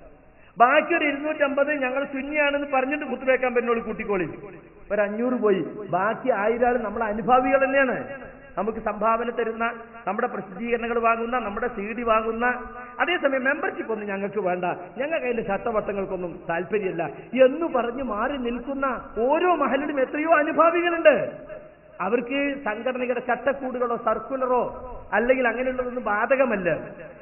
Speaker 3: ബാക്കി ഒരു ഇരുന്നൂറ്റമ്പത് ഞങ്ങൾ സുന്നിയാണെന്ന് പറഞ്ഞിട്ട് കുത്തുവെക്കാൻ പറ്റുള്ളൂ കൂട്ടിക്കോളി ഒരു അഞ്ഞൂറ് പോയി ബാക്കി ആയിരം ആൾ നമ്മളെ അനുഭാവികൾ തന്നെയാണ് നമുക്ക് സംഭാവന തരുന്ന നമ്മുടെ പ്രസിദ്ധീകരണങ്ങൾ വാങ്ങുന്ന നമ്മുടെ സി ഡി വാങ്ങുന്ന അതേസമയം മെമ്പർഷിപ്പ് ഒന്നും ഞങ്ങൾക്ക് വേണ്ട ഞങ്ങൾക്ക് അതിന്റെ ചട്ടവട്ടങ്ങൾക്കൊന്നും താല്പര്യമില്ല എന്ന് പറഞ്ഞ് മാറി നിൽക്കുന്ന ഓരോ മഹലിലും എത്രയോ അനുഭാവികളുണ്ട് അവർക്ക് സംഘടനയുടെ ചട്ടക്കൂടുകളോ സർക്കുലറോ അല്ലെങ്കിൽ അങ്ങനെയുള്ളതൊന്നും ബാധകമല്ല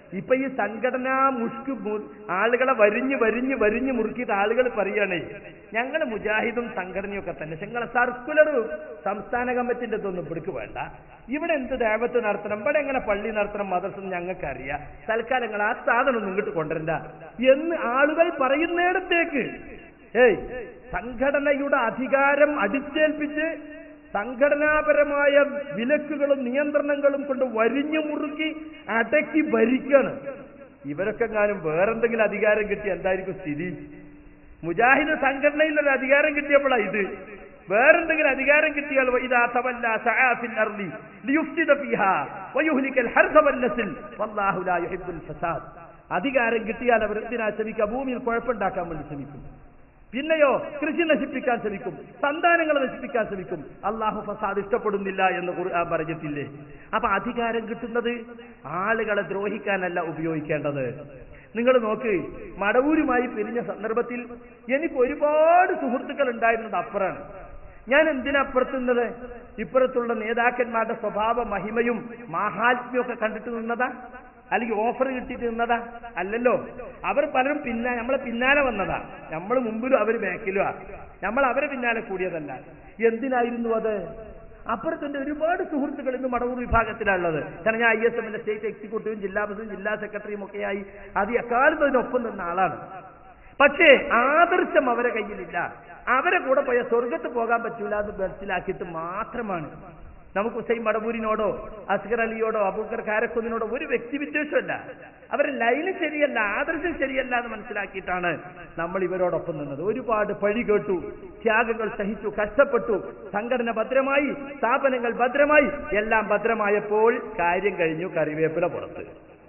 Speaker 3: ഇപ്പൊ ഈ സംഘടനാ മുഷ്ക് മു- ആളുകളെ വരിഞ്ഞ് വരിഞ്ഞ് വരിഞ്ഞ് മുറുക്കിയിട്ട് ആളുകൾ പറയണേ ഞങ്ങൾ മുജാഹിദും സംഘടനയൊക്കെ തന്നെ പക്ഷെ നിങ്ങളെ സർക്കുലർ സംസ്ഥാന കമ്മിറ്റിന്റെ ഒന്നും ഇവിടേക്ക് വേണ്ട ഇവിടെ എന്ത് ദേവത്ത് നടത്തണം ഇവിടെ എങ്ങനെ പള്ളി നടത്തണം മദർസം ഞങ്ങൾക്ക് അറിയാം തൽക്കാലം നിങ്ങൾ ആ സാധനം ഒന്നും ഇങ്ങോട്ട് കൊണ്ടുവരണ്ട എന്ന് ആളുകൾ പറയുന്നിടത്തേക്ക് ഏയ് സംഘടനയുടെ അധികാരം അടിച്ചേൽപ്പിച്ച് സംഘടനാപരമായ വിലക്കുകളും നിയന്ത്രണങ്ങളും കൊണ്ട് വരിഞ്ഞു മുറുക്കി അടക്കി ഭരിക്കാണ് ഇവരൊക്കെ എങ്ങാനും വേറെന്തെങ്കിലും അധികാരം കിട്ടിയ എന്തായിരിക്കും സ്ഥിതി മുജാഹിദ് സംഘടനയിൽ ഒരു അധികാരം കിട്ടിയപ്പോഴാ ഇത് വേറെന്തെങ്കിലും അധികാരം കിട്ടിയാൽ ഇതാ തവല്ല സആഫിൽ അർളി ലിയുഫ്സിദ ഫീഹാ വയുഹ്ലികൽ ഹർസ വന്നസിൽ വല്ലാഹു ലാ യുഹിബ്ബുൽ ഫസാദ് അധികാരം കിട്ടിയാൽ അവർ എന്തിനാ ശ്രമിക്കുക ഭൂമിയിൽ കുഴപ്പമുണ്ടാക്കാൻ വേണ്ടി ശ്രമിക്കും പിന്നെയോ കൃഷി നശിപ്പിക്കാൻ ശ്രമിക്കും സന്താനങ്ങളെ നശിപ്പിക്കാൻ ശ്രമിക്കും അള്ളാഹു ഫസാദ് ഇഷ്ടപ്പെടുന്നില്ല എന്ന് ഖുർആൻ പറഞ്ഞിട്ടില്ലേ അപ്പൊ അധികാരം കിട്ടുന്നത് ആളുകളെ ദ്രോഹിക്കാനല്ല ഉപയോഗിക്കേണ്ടത് നിങ്ങൾ നോക്ക് മടവൂരുമായി പിരിഞ്ഞ സന്ദർഭത്തിൽ എനിക്ക് ഒരുപാട് സുഹൃത്തുക്കൾ ഉണ്ടായിരുന്നത് അപ്പുറമാണ് ഞാൻ എന്തിനപ്പുറത്തുന്നത് ഇപ്പുറത്തുള്ള നേതാക്കന്മാരുടെ സ്വഭാവ മഹിമയും മാഹാത്മ്യവും ഒക്കെ കണ്ടിട്ട് നിന്നതാ അല്ലെങ്കിൽ ഓഫർ കിട്ടിയിട്ട് നിന്നതാ അല്ലല്ലോ അവർ പലരും പിന്നാ നമ്മളെ പിന്നാലെ വന്നതാ നമ്മൾ മുമ്പിലും അവർ ബാക്കിലും ആ നമ്മൾ അവരെ പിന്നാലെ കൂടിയതല്ല എന്തിനായിരുന്നു അത് അപ്പുറത്തിന്റെ ഒരുപാട് സുഹൃത്തുക്കൾ ഇന്ന് മടവൂർ വിഭാഗത്തിലുള്ളത് കാരണം ഞാൻ ഐ എസ് എമ്മിന്റെ സ്റ്റേറ്റ് എക്സിക്യൂട്ടീവും ജില്ലാ പ്രസിഡന്റും ജില്ലാ സെക്രട്ടറിയും ഒക്കെയായി അത് എക്കാലത്തും അതിനൊപ്പം നിന്ന ആളാണ് പക്ഷേ ആദർശം അവരെ കയ്യിലില്ല അവരെ കൂടെ പോയ സ്വർഗത്ത് പോകാൻ പറ്റൂല എന്ന് മനസ്സിലാക്കിയിട്ട് മാത്രമാണ് നമുക്ക് ഹുസൈൻ മടവൂരിനോടോ അസ്ഗർ അലിയോടോ അബൂക്കർ കാരക്കുന്നിനോടോ ഒരു വ്യക്തി വിദ്വേഷമല്ല അവരെ ലൈന് ശരിയല്ല ആദർശം ശരിയല്ല എന്ന് മനസ്സിലാക്കിയിട്ടാണ് നമ്മൾ ഇവരോടൊപ്പം നിന്നത് ഒരുപാട് പഴി കേട്ടു ത്യാഗങ്ങൾ സഹിച്ചു കഷ്ടപ്പെട്ടു സംഘടന ഭദ്രമായി സ്ഥാപനങ്ങൾ ഭദ്രമായി എല്ലാം ഭദ്രമായപ്പോൾ കാര്യം കഴിഞ്ഞു കറിവേപ്പില പുറത്ത്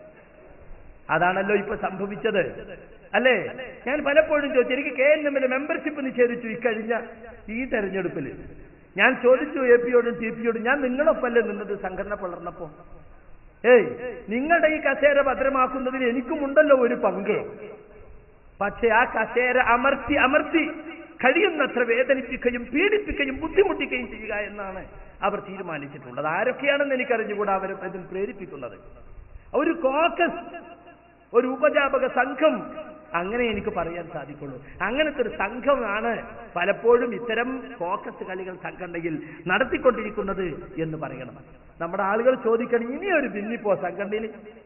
Speaker 3: അതാണല്ലോ ഇപ്പൊ സംഭവിച്ചത് അല്ലേ ഞാൻ പലപ്പോഴും ചോദിച്ചു എനിക്ക് കെ എൻ എമ്മിലെ മെമ്പർഷിപ്പ് നിഷേധിച്ചു ഇക്കഴിഞ്ഞ ഈ തെരഞ്ഞെടുപ്പിൽ ഞാൻ ചോദിച്ചു എ പിയോടും ടി പിയോടും ഞാൻ നിങ്ങളൊപ്പല്ലേ നിന്നത് സംഘടന പിളർന്നപ്പോ ഏയ് നിങ്ങളുടെ ഈ കസേര ഭദ്രമാക്കുന്നതിൽ എനിക്കുമുണ്ടല്ലോ ഒരു പങ്ക് പക്ഷെ ആ കസേര അമർത്തി അമർത്തി കഴിയുന്നത്ര വേദനിപ്പിക്കുകയും പീഡിപ്പിക്കുകയും ബുദ്ധിമുട്ടിക്കുകയും ചെയ്യുക എന്നാണ് അവർ തീരുമാനിച്ചിട്ടുള്ളത് ആരൊക്കെയാണെന്ന് എനിക്കറിഞ്ഞുകൂടാ അവരെ ഇതിൽ പ്രേരിപ്പിക്കുന്നത് ഒരു കോക്കസ് ഒരു ഉപജാപക സംഘം അങ്ങനെ എനിക്ക് പറയാൻ സാധിക്കുള്ളൂ അങ്ങനത്തെ ഒരു സംഘമാണ് പലപ്പോഴും ഇത്തരം കോക്കസ് കളികൾ സംഘടനയിൽ നടത്തിക്കൊണ്ടിരിക്കുന്നത് എന്ന് പറയണം നമ്മുടെ ആളുകൾ ചോദിക്കണം ഇനി ഒരു ഭിന്നിപ്പോ സംഘടനയിൽ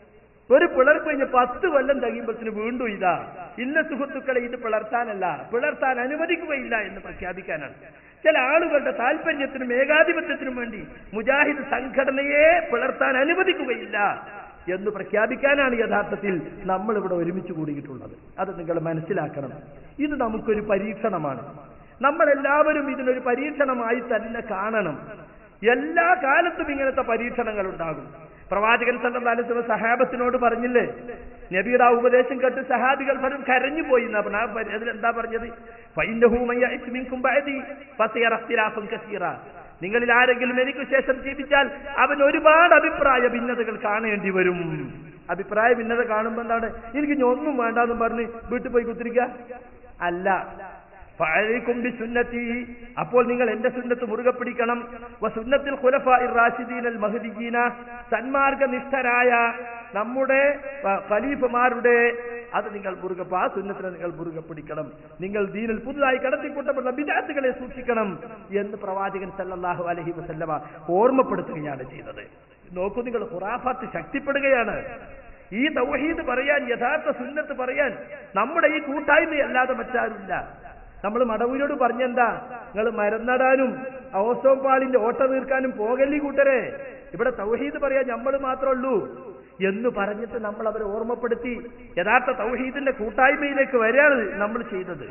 Speaker 3: ഒരു പിളർപ്പ് കഴിഞ്ഞ് പത്ത് കൊല്ലം കഴിയുമ്പോഴത്തിന് വീണ്ടും ഇതാ ഇന്ന സുഹൃത്തുക്കളെ ഇത് പിളർത്താനല്ല പിളർത്താൻ അനുവദിക്കുകയില്ല എന്ന് പ്രഖ്യാപിക്കാനാണ് ചില ആളുകളുടെ താല്പര്യത്തിനും ഏകാധിപത്യത്തിനും വേണ്ടി മുജാഹിദ് സംഘടനയെ പിളർത്താൻ അനുവദിക്കുകയില്ല എന്ന് പ്രഖ്യാപിക്കാനാണ് യഥാർത്ഥത്തിൽ നമ്മൾ ഇവിടെ ഒരുമിച്ച് കൂടിയിട്ടുള്ളത് അത് നിങ്ങൾ മനസ്സിലാക്കണം ഇത് നമുക്കൊരു പരീക്ഷണമാണ് നമ്മളെല്ലാവരും ഇതിനൊരു പരീക്ഷണമായി തന്നെ കാണണം എല്ലാ കാലത്തും ഇങ്ങനത്തെ പരീക്ഷണങ്ങൾ ഉണ്ടാകും പ്രവാചകൻ സല്ലാസ് സഹാബത്തിനോട് പറഞ്ഞില്ലേ നബിയുടെ ആ ഉപദേശം കേട്ട് സഹാബികൾ പലരും കരഞ്ഞു പോയി എന്നാ പറഞ്ഞ ആ പരി- അതിലെന്താ പറഞ്ഞത് ഫൈന്നഹു മൻ യഅ്ശ് മിൻകും ബഅദി ഫസയറ ഇഖ്തിലാഫൻ കസീറ നിങ്ങളിൽ ആരെങ്കിലും എനിക്ക് ശേഷം ജീവിച്ചാൽ അവൻ ഒരുപാട് അഭിപ്രായ ഭിന്നതകൾ കാണേണ്ടി വരും അഭിപ്രായ ഭിന്നത കാണുമ്പോ എന്താണ് എനിക്ക് ഇനി ഒന്നും വേണ്ടാന്നും പറഞ്ഞ് വീട്ടിൽ പോയി കുത്തിരിക്കുക അല്ല ഫഅലൈക്കും ബിസുന്നതി അപ്പോൾ നിങ്ങൾ എന്റെ സുന്നത്ത് മുറുകെ പിടിക്കണം വസുന്നത്തിൽ ഖുലഫാഇർ റാഷിദീനൽ മഹ്ദിയീന സന്മാർഗനിഷ്ഠരായ നമ്മുടെ ഫ- ഖലീഫമാരുടെ അത് നിങ്ങൾ മുറുകെ ആ സുന്നത്തിനെ നിങ്ങൾ മുറുകെ പിടിക്കണം നിങ്ങൾ ദീനിൽ പുതുതായി കടത്തിക്കൂട്ടപ്പെടുന്ന വിദാത്തുകളെ സൂക്ഷിക്കണം എന്ന് പ്രവാചകൻ സല്ലല്ലാഹു അലൈഹി വസല്ലമ ഓർമ്മപ്പെടുത്തുകയാണ് ചെയ്തത് നോക്കൂ നിങ്ങൾ ഖുറാഫാത്ത് ശക്തിപ്പെടുകയാണ് ഈ തൗഹീദ് പറയാൻ യഥാർത്ഥ സുന്നത്ത് പറയാൻ നമ്മുടെ ഈ കൂട്ടായ്മയല്ലാതെ മറ്റാരുമില്ല നമ്മൾ മടവൂരോട് പറഞ്ഞെന്താ നിങ്ങൾ മരന്നടാനും ഓസോം പാളിന്റെ ഓട്ട തീർക്കാനും പോകല്ലി കൂട്ടരെ ഇവിടെ തൗഹീദ് പറയാൻ നമ്മൾ മാത്രമേ ഉള്ളൂ എന്ന് പറഞ്ഞിട്ട് നമ്മൾ അവരെ ഓർമ്മപ്പെടുത്തി യഥാർത്ഥ തൗഹീദിന്റെ കൂട്ടായ്മയിലേക്ക് വരികയാണ് നമ്മൾ ചെയ്തത്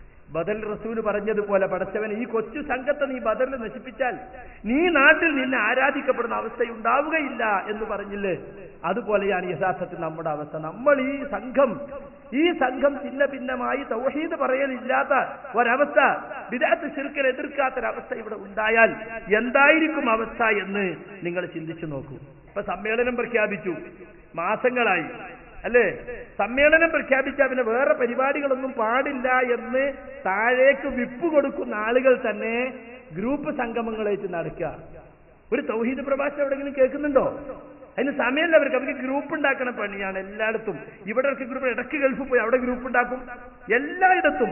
Speaker 3: ബദൽ റസൂല് പറഞ്ഞതുപോലെ പടച്ചവൻ ഈ കൊച്ചു സംഘത്തെ നീ ബദലിൽ നശിപ്പിച്ചാൽ നീ നാട്ടിൽ നിന്നെ ആരാധിക്കപ്പെടുന്ന അവസ്ഥയുണ്ടാവുകയില്ല എന്ന് പറഞ്ഞില്ലേ അതുപോലെയാണ് യഥാർത്ഥത്തിൽ നമ്മുടെ അവസ്ഥ നമ്മൾ ഈ സംഘം ഈ സംഘം ഭിന്ന ഭിന്നമായി തൗഹീദ് പറയലില്ലാത്ത ഒരവസ്ഥ വിദാത്ത് ശിർക്കൽ എതിർക്കാത്തൊരവസ്ഥ ഇവിടെ ഉണ്ടായാൽ എന്തായിരിക്കും അവസ്ഥ എന്ന് നിങ്ങൾ ചിന്തിച്ചു നോക്കൂ ഇപ്പൊ സമ്മേളനം പ്രഖ്യാപിച്ചു മാസങ്ങളായി അല്ലേ സമ്മേളനം പ്രഖ്യാപിച്ച പിന്നെ വേറെ പരിപാടികളൊന്നും പാടില്ല എന്ന് താഴേക്ക് വിപ്പ് കൊടുക്കുന്ന ആളുകൾ തന്നെ ഗ്രൂപ്പ് സംഗമങ്ങളായിട്ട് നടക്കുക ഒരു തൗഹീദ് പ്രഭാഷണം എവിടെയെങ്കിലും കേൾക്കുന്നുണ്ടോ അതിന് സമയമല്ല അവർക്ക് അവർക്ക് ഗ്രൂപ്പ് ഉണ്ടാക്കണ പണിയാണ് എല്ലായിടത്തും ഇവിടെ ഗ്രൂപ്പ് ഇടയ്ക്ക് ഗൾഫ് പോയി അവിടെ ഗ്രൂപ്പ് ഉണ്ടാക്കും എല്ലായിടത്തും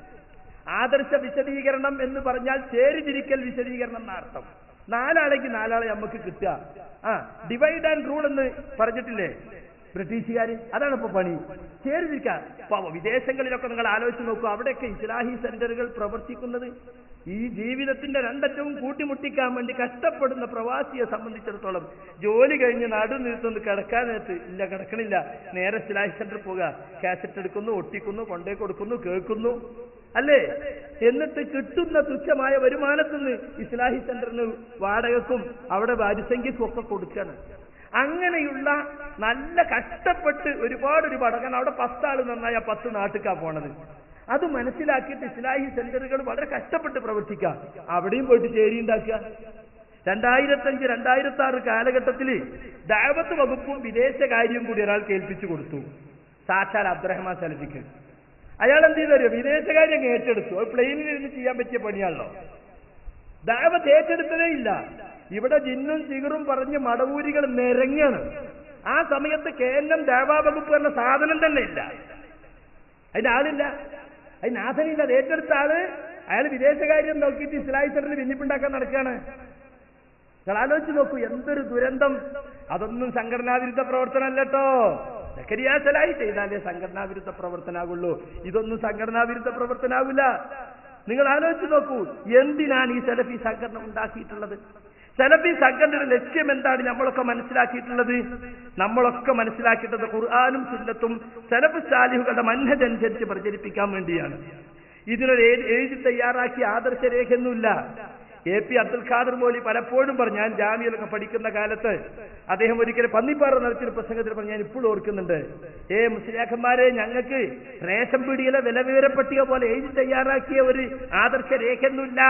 Speaker 3: ആദർശ വിശദീകരണം എന്ന് പറഞ്ഞാൽ ചേരിതിരിക്കൽ വിശദീകരണം എന്ന അർത്ഥം നാലാളേക്ക് നാലാളെ നമുക്ക് കിട്ടുക ആ ഡിവൈഡ് ആൻഡ് റൂൾ എന്ന് പറഞ്ഞിട്ടില്ലേ ബ്രിട്ടീഷുകാര് അതാണ് ഇപ്പൊ പണി ചേരിതിരിക്കുക ഇപ്പൊ വിദേശങ്ങളിലൊക്കെ നിങ്ങൾ ആലോചിച്ച് നോക്കൂ അവിടെയൊക്കെ ഇസ്ലാഹി സെന്ററുകൾ പ്രവർത്തിക്കുന്നത് ഈ ജീവിതത്തിന്റെ രണ്ടറ്റവും കൂട്ടിമുട്ടിക്കാൻ വേണ്ടി കഷ്ടപ്പെടുന്ന പ്രവാസിയെ സംബന്ധിച്ചിടത്തോളം ജോലി കഴിഞ്ഞ് നടു നിർത്തുന്നു കിടക്കാനകത്ത് ഇല്ല കിടക്കണില്ല നേരെ ഇസ്ലാഹി സെന്ററിൽ പോകുക കാസറ്റ് എടുക്കുന്നു ഒട്ടിക്കുന്നു കൊണ്ടേ കൊടുക്കുന്നു കേൾക്കുന്നു അല്ലേ എന്നിട്ട് കിട്ടുന്ന തുച്ഛമായ വരുമാനത്തിൽ നിന്ന് ഇസ്ലാഹി സെന്ററിന് വാടകക്കും അവിടെ വാരിസംഖ്യക്കും ഒക്കെ കൊടുക്കാണ് അങ്ങനെയുള്ള നല്ല കഷ്ടപ്പെട്ട് ഒരുപാട് ഒരുപാട് കാരണം അവിടെ പത്താള് നന്നായ പത്ത് നാട്ടുകാ പോണത് അത് മനസ്സിലാക്കിയിട്ട് ഇസ്ലാഹി സെന്ററുകൾ വളരെ കഷ്ടപ്പെട്ട് പ്രവർത്തിക്കാം അവിടെയും പോയിട്ട് ചേരി ഉണ്ടാക്കുക രണ്ടായിരത്തഞ്ച് രണ്ടായിരത്തി ആറ് കാലഘട്ടത്തിൽ ദാവത്ത് വകുപ്പും വിദേശകാര്യവും കൂടി ഒരാൾക്ക് ഏൽപ്പിച്ചു കൊടുത്തു സാക്ഷാൽ അബ്ദുറഹ്മാൻ സലഫിക്ക് അയാൾ എന്ത് ചെയ്തു വിദേശകാര്യം അങ്ങ് ഏറ്റെടുത്തു അത് പ്ലെയിനിൽ ഇരുന്ന് ചെയ്യാൻ പറ്റിയ പണിയാണല്ലോ ദാവത്ത് ഏറ്റെടുത്തതേ ഇല്ല ഇവിടെ ജിന്നും ചിഗറും പറഞ്ഞ് മടവൂരികൾ നിരങ്ങാണ് ആ സമയത്ത് കേന്ദ്രം ദേവാ വകുപ്പ് എന്ന സാധനം തന്നെ ഇല്ല അതിന്റെ ആളില്ല അതിന് നാഥനില്ല അത് ഏറ്റെടുത്ത ആള് അയാൾ വിദേശകാര്യം നോക്കിയിട്ട് ഇസ്ലാഹി സെന്ററിൽ ഭിന്നിപ്പുണ്ടാക്കാൻ നടക്കുകയാണ് നിങ്ങൾ ആലോചിച്ച് നോക്കൂ എന്തൊരു ദുരന്തം അതൊന്നും സംഘടനാ വിരുദ്ധ പ്രവർത്തനമല്ലട്ടോ സക്കരിയ സലായി ചെയ്താലേ സംഘടനാ വിരുദ്ധ പ്രവർത്തനാകുള്ളൂ ഇതൊന്നും സംഘടനാ വിരുദ്ധ പ്രവർത്തനാവില്ല നിങ്ങൾ ആലോചിച്ച് നോക്കൂ എന്തിനാണ് ഈ സെലഫി സംഘടന ഉണ്ടാക്കിയിട്ടുള്ളത് സെലഫി സംഘടനയുടെ ലക്ഷ്യം എന്താണ് നമ്മളൊക്കെ മനസ്സിലാക്കിയിട്ടുള്ളത് നമ്മളൊക്കെ മനസ്സിലാക്കിയിട്ടത് ഖുർആാനും സുന്നത്തും സെലഫ് സാലിഹുകളുടെ മൻഹജ് അനുസരിച്ച് പ്രചരിപ്പിക്കാൻ വേണ്ടിയാണ് ഇതിനൊരു എഴു- എഴുതി തയ്യാറാക്കിയ ആദർശരേഖയൊന്നുമില്ല എ പി അബ്ദുൽ ഖാദർ മോലി പലപ്പോഴും പറഞ്ഞു ഞാൻ ജാമ്യയിലൊക്കെ പഠിക്കുന്ന കാലത്ത് അദ്ദേഹം ഒരിക്കലും പന്നിപ്പാറ നടത്തിയ പ്രസംഗത്തിൽ പറഞ്ഞു ഞാൻ ഇപ്പോഴും ഓർക്കുന്നുണ്ട് ഏ മുസ്ലിയാക്കന്മാരെ ഞങ്ങൾക്ക് റേഷൻ പീടികയിലെ വിലവിവര പട്ടിക പോലെ എഴുതി തയ്യാറാക്കിയ ഒരു ആദർശ രേഖയൊന്നുമില്ല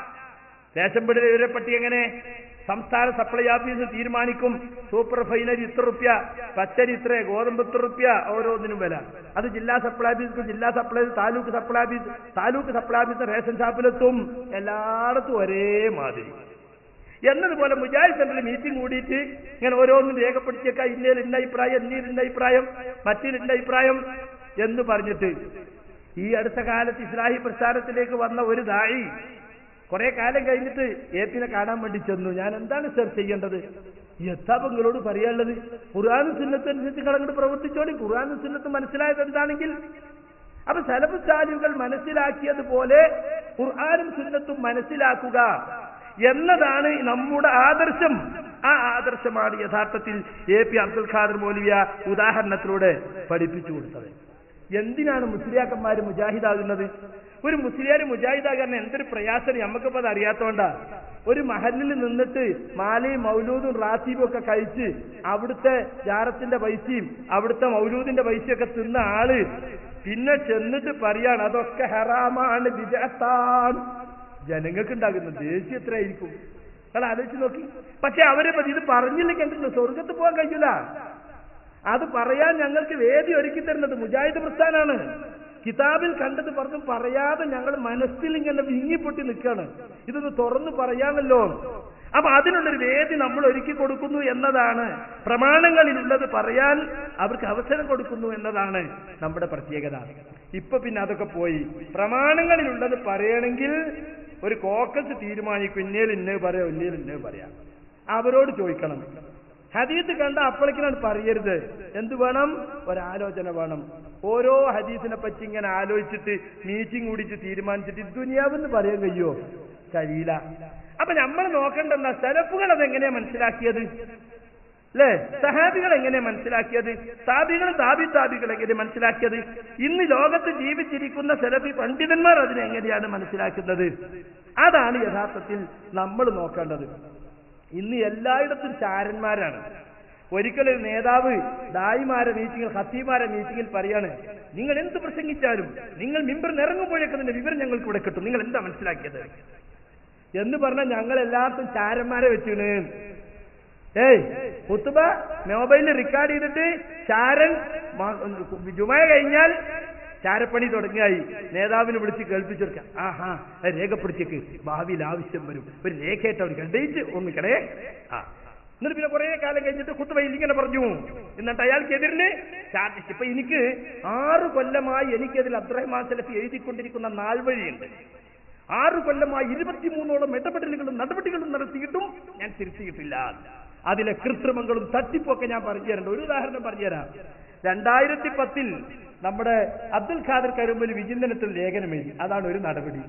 Speaker 3: റേഷൻ പീടിക വിവര പട്ടിക എങ്ങനെ സംസ്ഥാന സപ്ലൈ ഓഫീസ് തീരുമാനിക്കും സൂപ്പർ ഫൈനരി ഇത്ര റുപ്യ പച്ചരി ഇത്ര ഗോതമ്പ് ഇത്ര റുപ്യ ഓരോന്നിനും വില അത് ജില്ലാ സപ്ലൈ ഓഫീസ് ജില്ലാ supply taluk supply office taluk supply office ration ഷാപ്പിലെത്തും എല്ലായിടത്തും ഒരേ മാതിരി എന്നതുപോലെ മുജാഹിദ് സെന്ററിൽ മീറ്റിംഗ് കൂടിയിട്ട് ഇങ്ങനെ ഓരോന്നും രേഖപ്പെടുത്തിയേക്കാം ഇന്ത്യയിൽ ഇന്ന അഭിപ്രായം ഇന്ത്യയിൽ ഇന്ന അഭിപ്രായം മറ്റൊരു ഇന്ന അഭിപ്രായം എന്ന് പറഞ്ഞിട്ട് ഈ അടുത്ത കാലത്ത് ഇസ്ലാഹി പ്രസ്ഥാനത്തിലേക്ക് വന്ന ഒരു ദാഴി കുറെ കാലം കഴിഞ്ഞിട്ട് എ പിനെ കാണാൻ വേണ്ടി ചെന്നു ഞാൻ എന്താണ് സർ ചെയ്യേണ്ടത് യഥാപങ്ങളോട് പറയാനുള്ളത് ഖുർആാനും സുന്നത്ത് അനുസരിച്ച് കടങ്ങോട്ട് പ്രവർത്തിച്ചോളി ഖുർആാനും സുന്നത്ത് മനസ്സിലായത് എന്താണെങ്കിൽ അപ്പൊ സലഫ് സാലികൾ മനസ്സിലാക്കിയതുപോലെ ഖുർആാനും സുന്നത്തും മനസ്സിലാക്കുക എന്നതാണ് നമ്മുടെ ആദർശം ആ ആദർശമാണ് യഥാർത്ഥത്തിൽ എ പി അബ്ദുൽ ഖാദർ മൗലവിയ ഉദാഹരണത്തിലൂടെ പഠിപ്പിച്ചു കൊടുത്തത് എന്തിനാണ് മുസ്ലിയാക്കന്മാർ മുജാഹിദാകുന്നത് ഒരു മുസ്ലിയാർ മുജാഹിദാകാരൻ എന്തൊരു പ്രയാസം നമുക്കിപ്പോ അത് അറിയാത്തോണ്ടാ ഒരു മഹലിൽ നിന്നിട്ട് മാലയും മൗലൂദും റാത്തീബും ഒക്കെ കഴിച്ച് അവിടുത്തെ ജാറത്തിന്റെ പൈസയും അവിടുത്തെ മൗലൂദിന്റെ പൈസയൊക്കെ തിന്ന ആള് പിന്നെ ചെന്നിട്ട് പറയാണ് അതൊക്കെ ഹറാമാണ് വിജയത്താണ് ജനങ്ങൾക്ക് ഉണ്ടാകുന്ന ദേഷ്യം എത്രയായിരിക്കും നിങ്ങൾ ആലോചിച്ച് നോക്കി പക്ഷെ അവരെ പറ്റി ഇത് പറഞ്ഞില്ലെങ്കിൽ എന്തില്ല സ്വർഗത്ത് പോകാൻ കഴിയില്ല അത് പറയാൻ ഞങ്ങൾക്ക് വേദി ഒരുക്കി തരുന്നത് മുജാഹിദ് പ്രസ്ഥാനാണ് കിതാബിൽ കണ്ടത് പറഞ്ഞു പറയാതെ ഞങ്ങൾ മനസ്സിൽ ഇങ്ങനെ വിങ്ങിപ്പൊട്ടി നിൽക്കുകയാണ് ഇതൊന്ന് തുറന്നു പറയാമല്ലോ അപ്പൊ അതിനുള്ളൊരു വേദി നമ്മൾ ഒരുക്കി കൊടുക്കുന്നു എന്നതാണ് പ്രമാണങ്ങളിലുള്ളത് പറയാൻ അവർക്ക് അവസരം കൊടുക്കുന്നു എന്നതാണ് നമ്മുടെ പ്രത്യേകത ഇപ്പൊ പിന്നെ അതൊക്കെ പോയി പ്രമാണങ്ങളിലുള്ളത് പറയണമെങ്കിൽ ഒരു കോക്കസ് തീരുമാനിക്കും ഇന്നേൽ ഇന്നേ പറയാം ഇന്നേൽ ഇന്നേ പറയാം അവരോട് ചോദിക്കണം ഹദീസ് കണ്ട അപ്പോഴേക്കിനാണ് പറയരുത് എന്ത് വേണം ഒരാലോചന വേണം ഓരോ ഹദീസിനെ പറ്റി ഇങ്ങനെ ആലോചിച്ചിട്ട് മീറ്റിംഗ് കൂടിയിട്ട് തീരുമാനിച്ചിട്ട് ദുനിയാവെന്ന് പറയാൻ കഴിയുമോ കഴിയില്ല അപ്പൊ നമ്മൾ നോക്കേണ്ടെന്ന സെലഫുകൾ അതെങ്ങനെയാ മനസ്സിലാക്കിയത് അല്ലേ സഹാബികൾ എങ്ങനെ മനസ്സിലാക്കിയത് താബികൾ താബി താബികൾ എങ്ങനെ മനസ്സിലാക്കിയത് ഇന്ന് ലോകത്ത് ജീവിച്ചിരിക്കുന്ന സെലഫി പണ്ഡിതന്മാർ അതിനെ എങ്ങനെയാണ് മനസ്സിലാക്കുന്നത് അതാണ് യഥാർത്ഥത്തിൽ നമ്മൾ നോക്കേണ്ടത് ഇന്ന് എല്ലായിടത്തും ചാരന്മാരാണ് ഒരിക്കലൊരു നേതാവ് ദായിമാരെ മീറ്റിംഗിൽ ഹത്തീമാരെ മീറ്റിംഗിൽ പറയാണ് നിങ്ങൾ എന്ത് പ്രസംഗിച്ചാലും നിങ്ങൾ മിമ്പറിൽ ഇറങ്ങുമ്പോഴേക്കും അതിന്റെ വിവരം ഞങ്ങൾക്ക് ഇവിടെ കിട്ടും നിങ്ങൾ എന്താ മനസ്സിലാക്കിയത് എന്ന് പറഞ്ഞാൽ ഞങ്ങൾ എല്ലാവർക്കും ചാരന്മാരെ വെച്ചിണ് ഏയ് കുത്തുബ മൊബൈലിൽ റെക്കോർഡ് ചെയ്തിട്ട് ചാരൻ മ- ജുമ കഴിഞ്ഞാൽ ചാരപ്പണി തുടങ്ങിയായി നേതാവിനെ വിളിച്ച് കേൾപ്പിച്ചു കൊടുക്കാം ആഹാ അത് രേഖപ്പെടുത്തിയേക്ക് ഭാവിയിൽ ആവശ്യം വരും ഒരു രേഖയായിട്ട് അവർ കണ്ടേച്ച് ഒന്നിക്കണേ ആ എന്നിട്ട് പിന്നെ കുറെ കാലം കഴിഞ്ഞിട്ട് കുത്തുവയിൽ ഇങ്ങനെ പറഞ്ഞു എന്നിട്ട് അയാൾക്കെതിരിന് ചാർജ് ഇപ്പൊ എനിക്ക് ആറ് കൊല്ലമായി എനിക്കെതിൽ അബ്ദുറഹ്മാൻ സലഫി എഴുതിക്കൊണ്ടിരിക്കുന്ന നാൾവഴിയുണ്ട് ആറ് കൊല്ലമായി ഇരുപത്തിമൂന്നോളം ഇടപെടലുകളും നടപടികളും നടത്തിയിട്ടും ഞാൻ തിരുത്തിയിട്ടില്ല അതിലെ കൃത്രിമങ്ങളും തട്ടിപ്പൊക്കെ ഞാൻ പറഞ്ഞു തരേണ്ട ഒരു ഉദാഹരണം പറഞ്ഞുതരാം രണ്ടായിരത്തി പത്തിൽ നമ്മുടെ അബ്ദുൽ ഖാദർ കരുമ്പൽ വിചിന്തനത്തിൽ ലേഖനം എഴുതി അതാണ് ഒരു നടപടി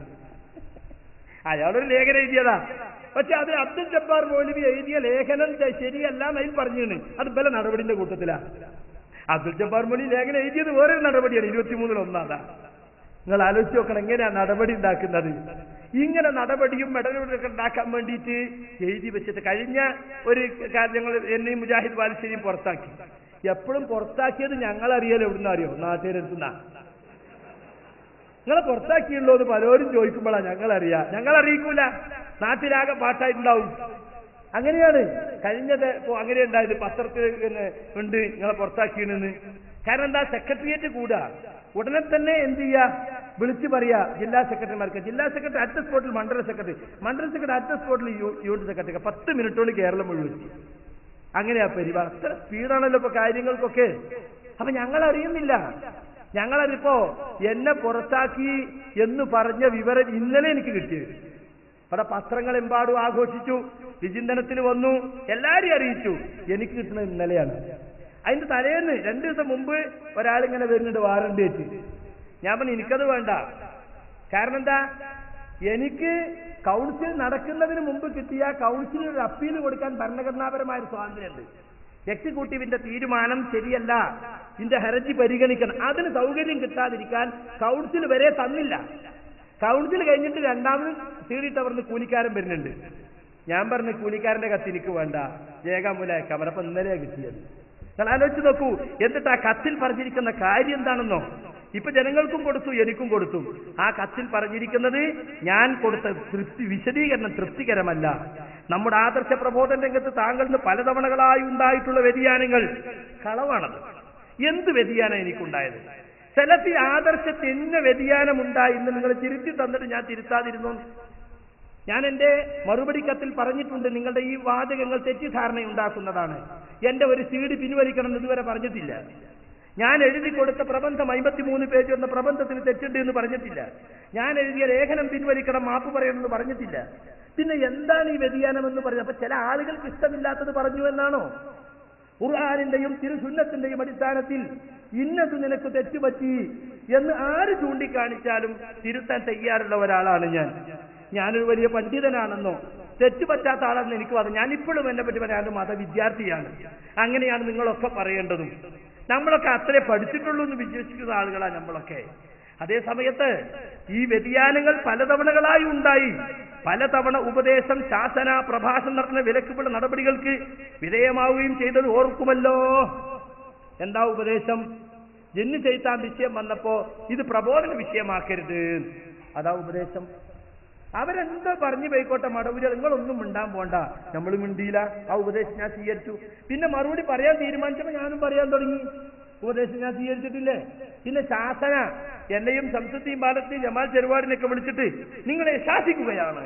Speaker 3: അയാളൊരു ലേഖനം എഴുതിയതാ പക്ഷെ അത് അബ്ദുൽ ജബ്ബാർ മൗലവി എഴുതിയ ലേഖനം ച- ശരിയല്ല എന്നതിൽ പറഞ്ഞാണ് അത് ബല നടപടിന്റെ കൂട്ടത്തിലാ അബ്ദുൽ ജബ്ബാർ മൗലി ലേഖനം എഴുതിയത് വേറൊരു നടപടിയാണ് ഇരുപത്തിമൂന്നിൽ ഒന്നാതാ നിങ്ങൾ ആലോചിച്ച് നോക്കണം എങ്ങനെയാ നടപടി ഉണ്ടാക്കുന്നത് ഇങ്ങനെ നടപടിയും മെഡലുകളൊക്കെ ഉണ്ടാക്കാൻ വേണ്ടിയിട്ട് എഴുതി വെച്ചിട്ട് കഴിഞ്ഞ ഒരു കാര്യം ഞങ്ങൾ എന്നെയും മുജാഹിദ് ബാലുശ്ശേരിയും പുറത്താക്കി എപ്പോഴും പുറത്താക്കിയത് ഞങ്ങൾ അറിയാലോ എവിടുന്ന് അറിയോ നാട്ടുകാരെടുത്തുന്ന നിങ്ങളെ പുറത്താക്കിയുള്ളൂ എന്ന് പലരും ചോദിക്കുമ്പോഴാ ഞങ്ങൾ അറിയാ ഞങ്ങൾ അറിയിക്കൂല നാട്ടിലാകെ പാട്ടായിട്ടുണ്ടാവും അങ്ങനെയാണ് കഴിഞ്ഞത് ഇപ്പോ അങ്ങനെ ഉണ്ടായത് പത്രത്തിൽ പിന്നെ ഉണ്ട് നിങ്ങളെ പുറത്താക്കിയെന്ന് കാരണം എന്താ സെക്രട്ടേറിയറ്റ് കൂടാ ഉടനെ തന്നെ എന്ത് ചെയ്യാ വിളിച്ചു പറയാ ജില്ലാ സെക്രട്ടറിമാർക്ക് ജില്ലാ സെക്രട്ടറി അറ്റ് സ്പോട്ടിൽ മണ്ഡല സെക്രട്ടറി മണ്ഡല സെക്രട്ടറി അറ്റ് സ്പോട്ടിൽ യൂണിറ്റ് സെക്രട്ടറി പത്ത് മിനിറ്റോട് കേരളം മുഴുവൻ അങ്ങനെയാ പരിപാടി അത്ര സ്പീഡാണല്ലോ ഇപ്പൊ കാര്യങ്ങൾക്കൊക്കെ അപ്പൊ ഞങ്ങൾ അറിയുന്നില്ല ഞങ്ങളതിപ്പോ എന്നെ പുറത്താക്കി എന്ന് പറഞ്ഞ വിവരം ഇന്നലെ എനിക്ക് കിട്ടിയത് ഇവിടെ പത്രങ്ങൾ എമ്പാടും ആഘോഷിച്ചു വിചിന്തനത്തിന് വന്നു എല്ലാരെയും അറിയിച്ചു എനിക്ക് കിട്ടുന്നത് ഇന്നലെയാണ് അതിന്റെ തലേന്ന് രണ്ടു ദിവസം മുമ്പ് ഒരാളിങ്ങനെ വരുന്നുണ്ട് വാറണ്ടി വെച്ച് ഞാൻ പറഞ്ഞു എനിക്കത് വേണ്ട കാരണം എന്താ എനിക്ക് കൗൺസിൽ നടക്കുന്നതിന് മുമ്പ് കിട്ടിയ കൗൺസിലിന് ഒരു അപ്പീൽ കൊടുക്കാൻ ഭരണഘടനാപരമായ ഒരു സ്വാതന്ത്ര്യമുണ്ട് എക്സിക്യൂട്ടീവിന്റെ തീരുമാനം ശരിയല്ല ഇതിന്റെ ഹർജി പരിഗണിക്കണം അതിന് സൗകര്യം കിട്ടാതിരിക്കാൻ കൗൺസിൽ വരെ തന്നില്ല കൗൺസിൽ കഴിഞ്ഞിട്ട് രണ്ടാമത് സീഡിട്ട് അവിടുന്ന് കൂലിക്കാരൻ വരുന്നുണ്ട് ഞാൻ പറഞ്ഞ കൂലിക്കാരന്റെ കത്ത് എനിക്ക് വേണ്ട രേഖാമൂല അയക്കാം അവരപ്പൊ ഇന്നലെയാ കിട്ടിയത് നിങ്ങൾ ആലോചിച്ച് നോക്കൂ എന്നിട്ട് ആ കത്തിൽ പറഞ്ഞിരിക്കുന്ന കാര്യം എന്താണെന്നോ ഇപ്പൊ ജനങ്ങൾക്കും കൊടുത്തു എനിക്കും കൊടുത്തു ആ കത്തിൽ പറഞ്ഞിരിക്കുന്നത് ഞാൻ കൊടുത്ത തൃപ്തി വിശദീകരണം തൃപ്തികരമല്ല നമ്മുടെ ആദർശ പ്രബോധന രംഗത്ത് താങ്കളിന് പലതവണകളായി ഉണ്ടായിട്ടുള്ള വ്യതിയാനങ്ങൾ കളവാണത് എന്ത് വ്യതിയാനം എനിക്കുണ്ടായത് സെലഫി ആദർശത്തിന് എന്ന വ്യതിയാനം ഉണ്ടായി എന്ന് നിങ്ങൾ തിരുത്തി തന്നിട്ട് ഞാൻ തിരുത്താതിരുന്നു ഞാൻ എന്റെ മറുപടി കത്തിൽ പറഞ്ഞിട്ടുണ്ട് നിങ്ങളുടെ ഈ വാചകങ്ങൾ തെറ്റിദ്ധാരണ ഉണ്ടാക്കുന്നതാണ് എന്റെ ഒരു സീഡ് പിൻവലിക്കണം എന്ന് ഇതുവരെ പറഞ്ഞിട്ടില്ല ഞാൻ എഴുതി കൊടുത്ത പ്രബന്ധം അമ്പത്തിമൂന്ന് പേജ് എന്ന പ്രബന്ധത്തിന് തെറ്റുണ്ട് എന്ന് പറഞ്ഞിട്ടില്ല ഞാൻ എഴുതിയ ലേഖനം പിൻവലിക്കണം മാപ്പ് പറയണമെന്ന് പറഞ്ഞിട്ടില്ല പിന്നെ എന്താണ് ഈ വ്യതിയാനം എന്ന് പറഞ്ഞത് അപ്പൊ ചില ആളുകൾക്ക് ഇഷ്ടമില്ലാത്തത് പറഞ്ഞു എന്നാണോ ഖുർആാനിന്റെയും തിരുസുന്നത്തിന്റെയും അടിസ്ഥാനത്തിൽ ഇന്നത് നിനക്ക് തെറ്റുപറ്റി എന്ന് ആര് ചൂണ്ടിക്കാണിച്ചാലും തിരുത്താൻ തയ്യാറുള്ള ഒരാളാണ് ഞാൻ ഞാനൊരു വലിയ പണ്ഡിതനാണെന്നോ തെറ്റുപറ്റാത്ത ആളെന്ന് എനിക്ക് പറഞ്ഞു ഞാൻ ഇപ്പോഴും എന്നെ പറ്റി പറയാൻ മതവിദ്യാർത്ഥിയാണ് അങ്ങനെയാണ് നിങ്ങളൊക്കെ പറയേണ്ടതും നമ്മളൊക്കെ അത്രേ പഠിച്ചിട്ടുള്ളൂ എന്ന് വിശ്വസിക്കുന്ന ആളുകളാണ് നമ്മളൊക്കെ അതേ സമയത്ത് ഈ വ്യതിയാനങ്ങൾ പലതവണകളായി ഉണ്ടായി പലതവണ ഉപദേശം ശാസന പ്രഭാഷണം നടത്തുന്ന വിലക്കുള്ള നടപടികൾക്ക് വിധേയമാവുകയും ചെയ്തത് ഓർക്കുമല്ലോ എന്താ ഉപദേശം ജന്മ ചെയ്ത്താൻ വിഷയം വന്നപ്പോ ഇത് പ്രബോധന വിഷയമാക്കരുത് അതാ ഉപദേശം അവരെന്തോ പറഞ്ഞു പോയിക്കോട്ടെ മടവൂര് നിങ്ങളൊന്നും മിണ്ടാൻ പോണ്ട നമ്മൾ മിണ്ടിയില്ല ആ ഉപദേശം ഞാൻ സ്വീകരിച്ചു പിന്നെ മറുപടി പറയാൻ തീരുമാനിച്ചപ്പോ ഞാനും പറയാൻ തുടങ്ങി ഉപദേശം ഞാൻ സ്വീകരിച്ചിട്ടില്ലേ പിന്നെ ശാസന എന്നെയും സംസത്തിയും ബാലത്തെയും ജമാൽ ചെറുപാടിനൊക്കെ വിളിച്ചിട്ട് നിങ്ങളെ ശാസിക്കുകയാണ്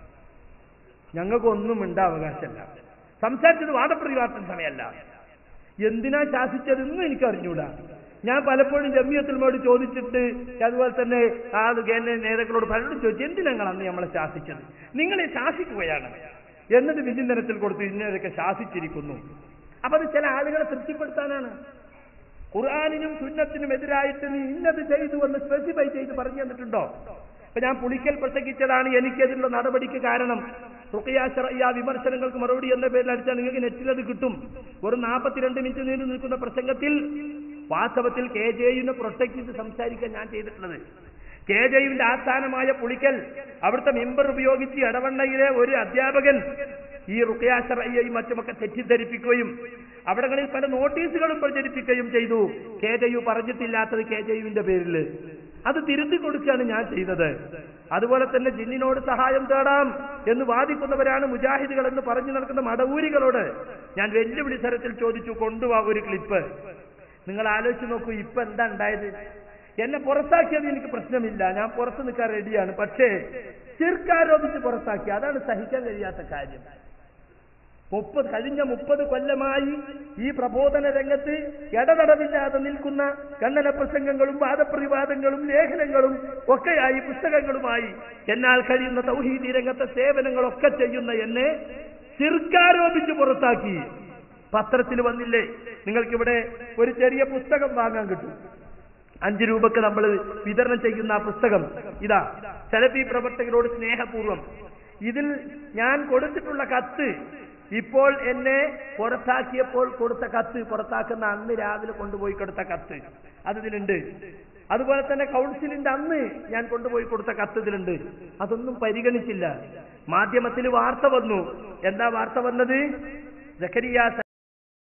Speaker 3: ഞങ്ങൾക്കൊന്നും മിണ്ടാ അവകാശമല്ല സംസാരിച്ചത് വാദപ്രതിവാദത്തിന് സമയമല്ല എന്തിനാ ശാസിച്ചതെന്നും എനിക്ക് അറിഞ്ഞൂടാ ഞാൻ പലപ്പോഴും ജമ്മിയത്തിനോട് ചോദിച്ചിട്ട് അതുപോലെ തന്നെ ആ കേന്ദ്ര നേതാക്കളോട് പലരും ചോദിച്ചു എന്തിനാ നിങ്ങൾ അന്ന് നമ്മളെ ശാസിച്ചത് നിങ്ങളെ ശാസിക്കുകയാണ് എന്നിട്ട് വിചിന്തനത്തിൽ കൊടുത്ത് ഇന്നതൊക്കെ ശാസിച്ചിരിക്കുന്നു അപ്പൊ അത് ചില ആളുകളെ തൃപ്തിപ്പെടുത്താനാണ് ഖുർആാനിനും സുന്നത്തിനും എതിരായിട്ട് നീ ഇന്നത് ചെയ്തു എന്ന് സ്പെസിഫൈ ചെയ്ത് പറഞ്ഞു തന്നിട്ടുണ്ടോ ഇപ്പൊ ഞാൻ പുളിക്കൽ പ്രസംഗിച്ചതാണ് എനിക്കെതിലുള്ള നടപടിക്ക് കാരണം റുഖിയാശറയ്യ വിമർശനങ്ങൾക്ക് മറുപടി എന്ന പേരിൽ അടിച്ചാൽ നിങ്ങൾക്ക് നെറ്റിലത് കിട്ടും ഒരു നാൽപ്പത്തിരണ്ട് മിനിറ്റ് നീണ്ടു നിൽക്കുന്ന പ്രസംഗത്തിൽ വാസ്തവത്തിൽ കെ ജെയുവിനെ പ്രൊട്ടക്ട് ചെയ്ത് സംസാരിക്കാൻ ഞാൻ ചെയ്തിട്ടുള്ളത് കെ ജെയുവിന്റെ ആസ്ഥാനമായ പുളിക്കൽ അവിടുത്തെ മെമ്പർ ഉപയോഗിച്ച് ഇടവണ്ണയിലെ ഒരു അധ്യാപകൻ ഈ റുഖിയാശറയ്യയും മറ്റുമൊക്കെ തെറ്റിദ്ധരിപ്പിക്കുകയും അവിടങ്ങളിൽ പല നോട്ടീസുകളും പ്രചരിപ്പിക്കുകയും ചെയ്തു കെ ജയു പറഞ്ഞിട്ടില്ലാത്തത് കെ ജയുവിന്റെ പേരിൽ അത് തിരുത്തി കൊടുക്കുകയാണ് ഞാൻ ചെയ്തത് അതുപോലെ തന്നെ ജിന്നിനോട് സഹായം തേടാം എന്ന് വാദിക്കുന്നവരാണ് മുജാഹിദുകൾ എന്ന് പറഞ്ഞു നടക്കുന്ന മടവൂരികളോട് ഞാൻ വെല്ലുവിളി തരത്തിൽ ചോദിച്ചു കൊണ്ടുപോവാ ഒരു ക്ലിപ്പ് നിങ്ങൾ ആലോചിച്ച് നോക്കൂ ഇപ്പൊ എന്താ ഉണ്ടായത് എന്നെ പുറത്താക്കിയത് എനിക്ക് പ്രശ്നമില്ല ഞാൻ പുറത്ത് നിൽക്കാൻ റെഡിയാണ് പക്ഷേ ശിർക്കാരോപിച്ച് പുറത്താക്കി അതാണ് സഹിക്കാൻ കഴിയാത്ത കാര്യം മുപ്പത് കഴിഞ്ഞ മുപ്പത് കൊല്ലമായി ഈ പ്രബോധന രംഗത്ത് ഇടതടവില്ലാതെ നിൽക്കുന്ന കണ്ണന പ്രസംഗങ്ങളും വാദപ്രതിവാദങ്ങളും ലേഖനങ്ങളും ഒക്കെയായി പുസ്തകങ്ങളുമായി എന്നാൽ കഴിയുന്ന തൗഹീദി രംഗത്തെ സേവനങ്ങളൊക്കെ ചെയ്യുന്ന എന്നെ ചിർക്കാരോപിച്ച് പുറത്താക്കി പത്രത്തിൽ വന്നില്ലേ നിങ്ങൾക്കിവിടെ ഒരു ചെറിയ പുസ്തകം വാങ്ങാൻ കിട്ടും അഞ്ച് രൂപക്ക് നമ്മൾ വിതരണം ചെയ്യുന്ന ആ പുസ്തകം ഇതാ സെലഫി പ്രവർത്തകരോട് സ്നേഹപൂർവ്വം ഇതിൽ ഞാൻ കൊടുത്തിട്ടുള്ള കത്ത് ഇപ്പോൾ എന്നെ പുറത്താക്കിയപ്പോൾ കൊടുത്ത കത്ത് പുറത്താക്കുന്ന അന്ന് രാവിലെ കൊണ്ടുപോയി കൊടുത്ത കത്ത് അത് ഇതിലുണ്ട് അതുപോലെ തന്നെ കൗൺസിലിന്റെ അന്ന് ഞാൻ കൊണ്ടുപോയി കൊടുത്ത കത്ത് ഇതിലുണ്ട് അതൊന്നും പരിഗണിച്ചില്ല മാധ്യമത്തിൽ വാർത്ത വന്നു എന്താ വാർത്ത വന്നത് ജക്കരിയ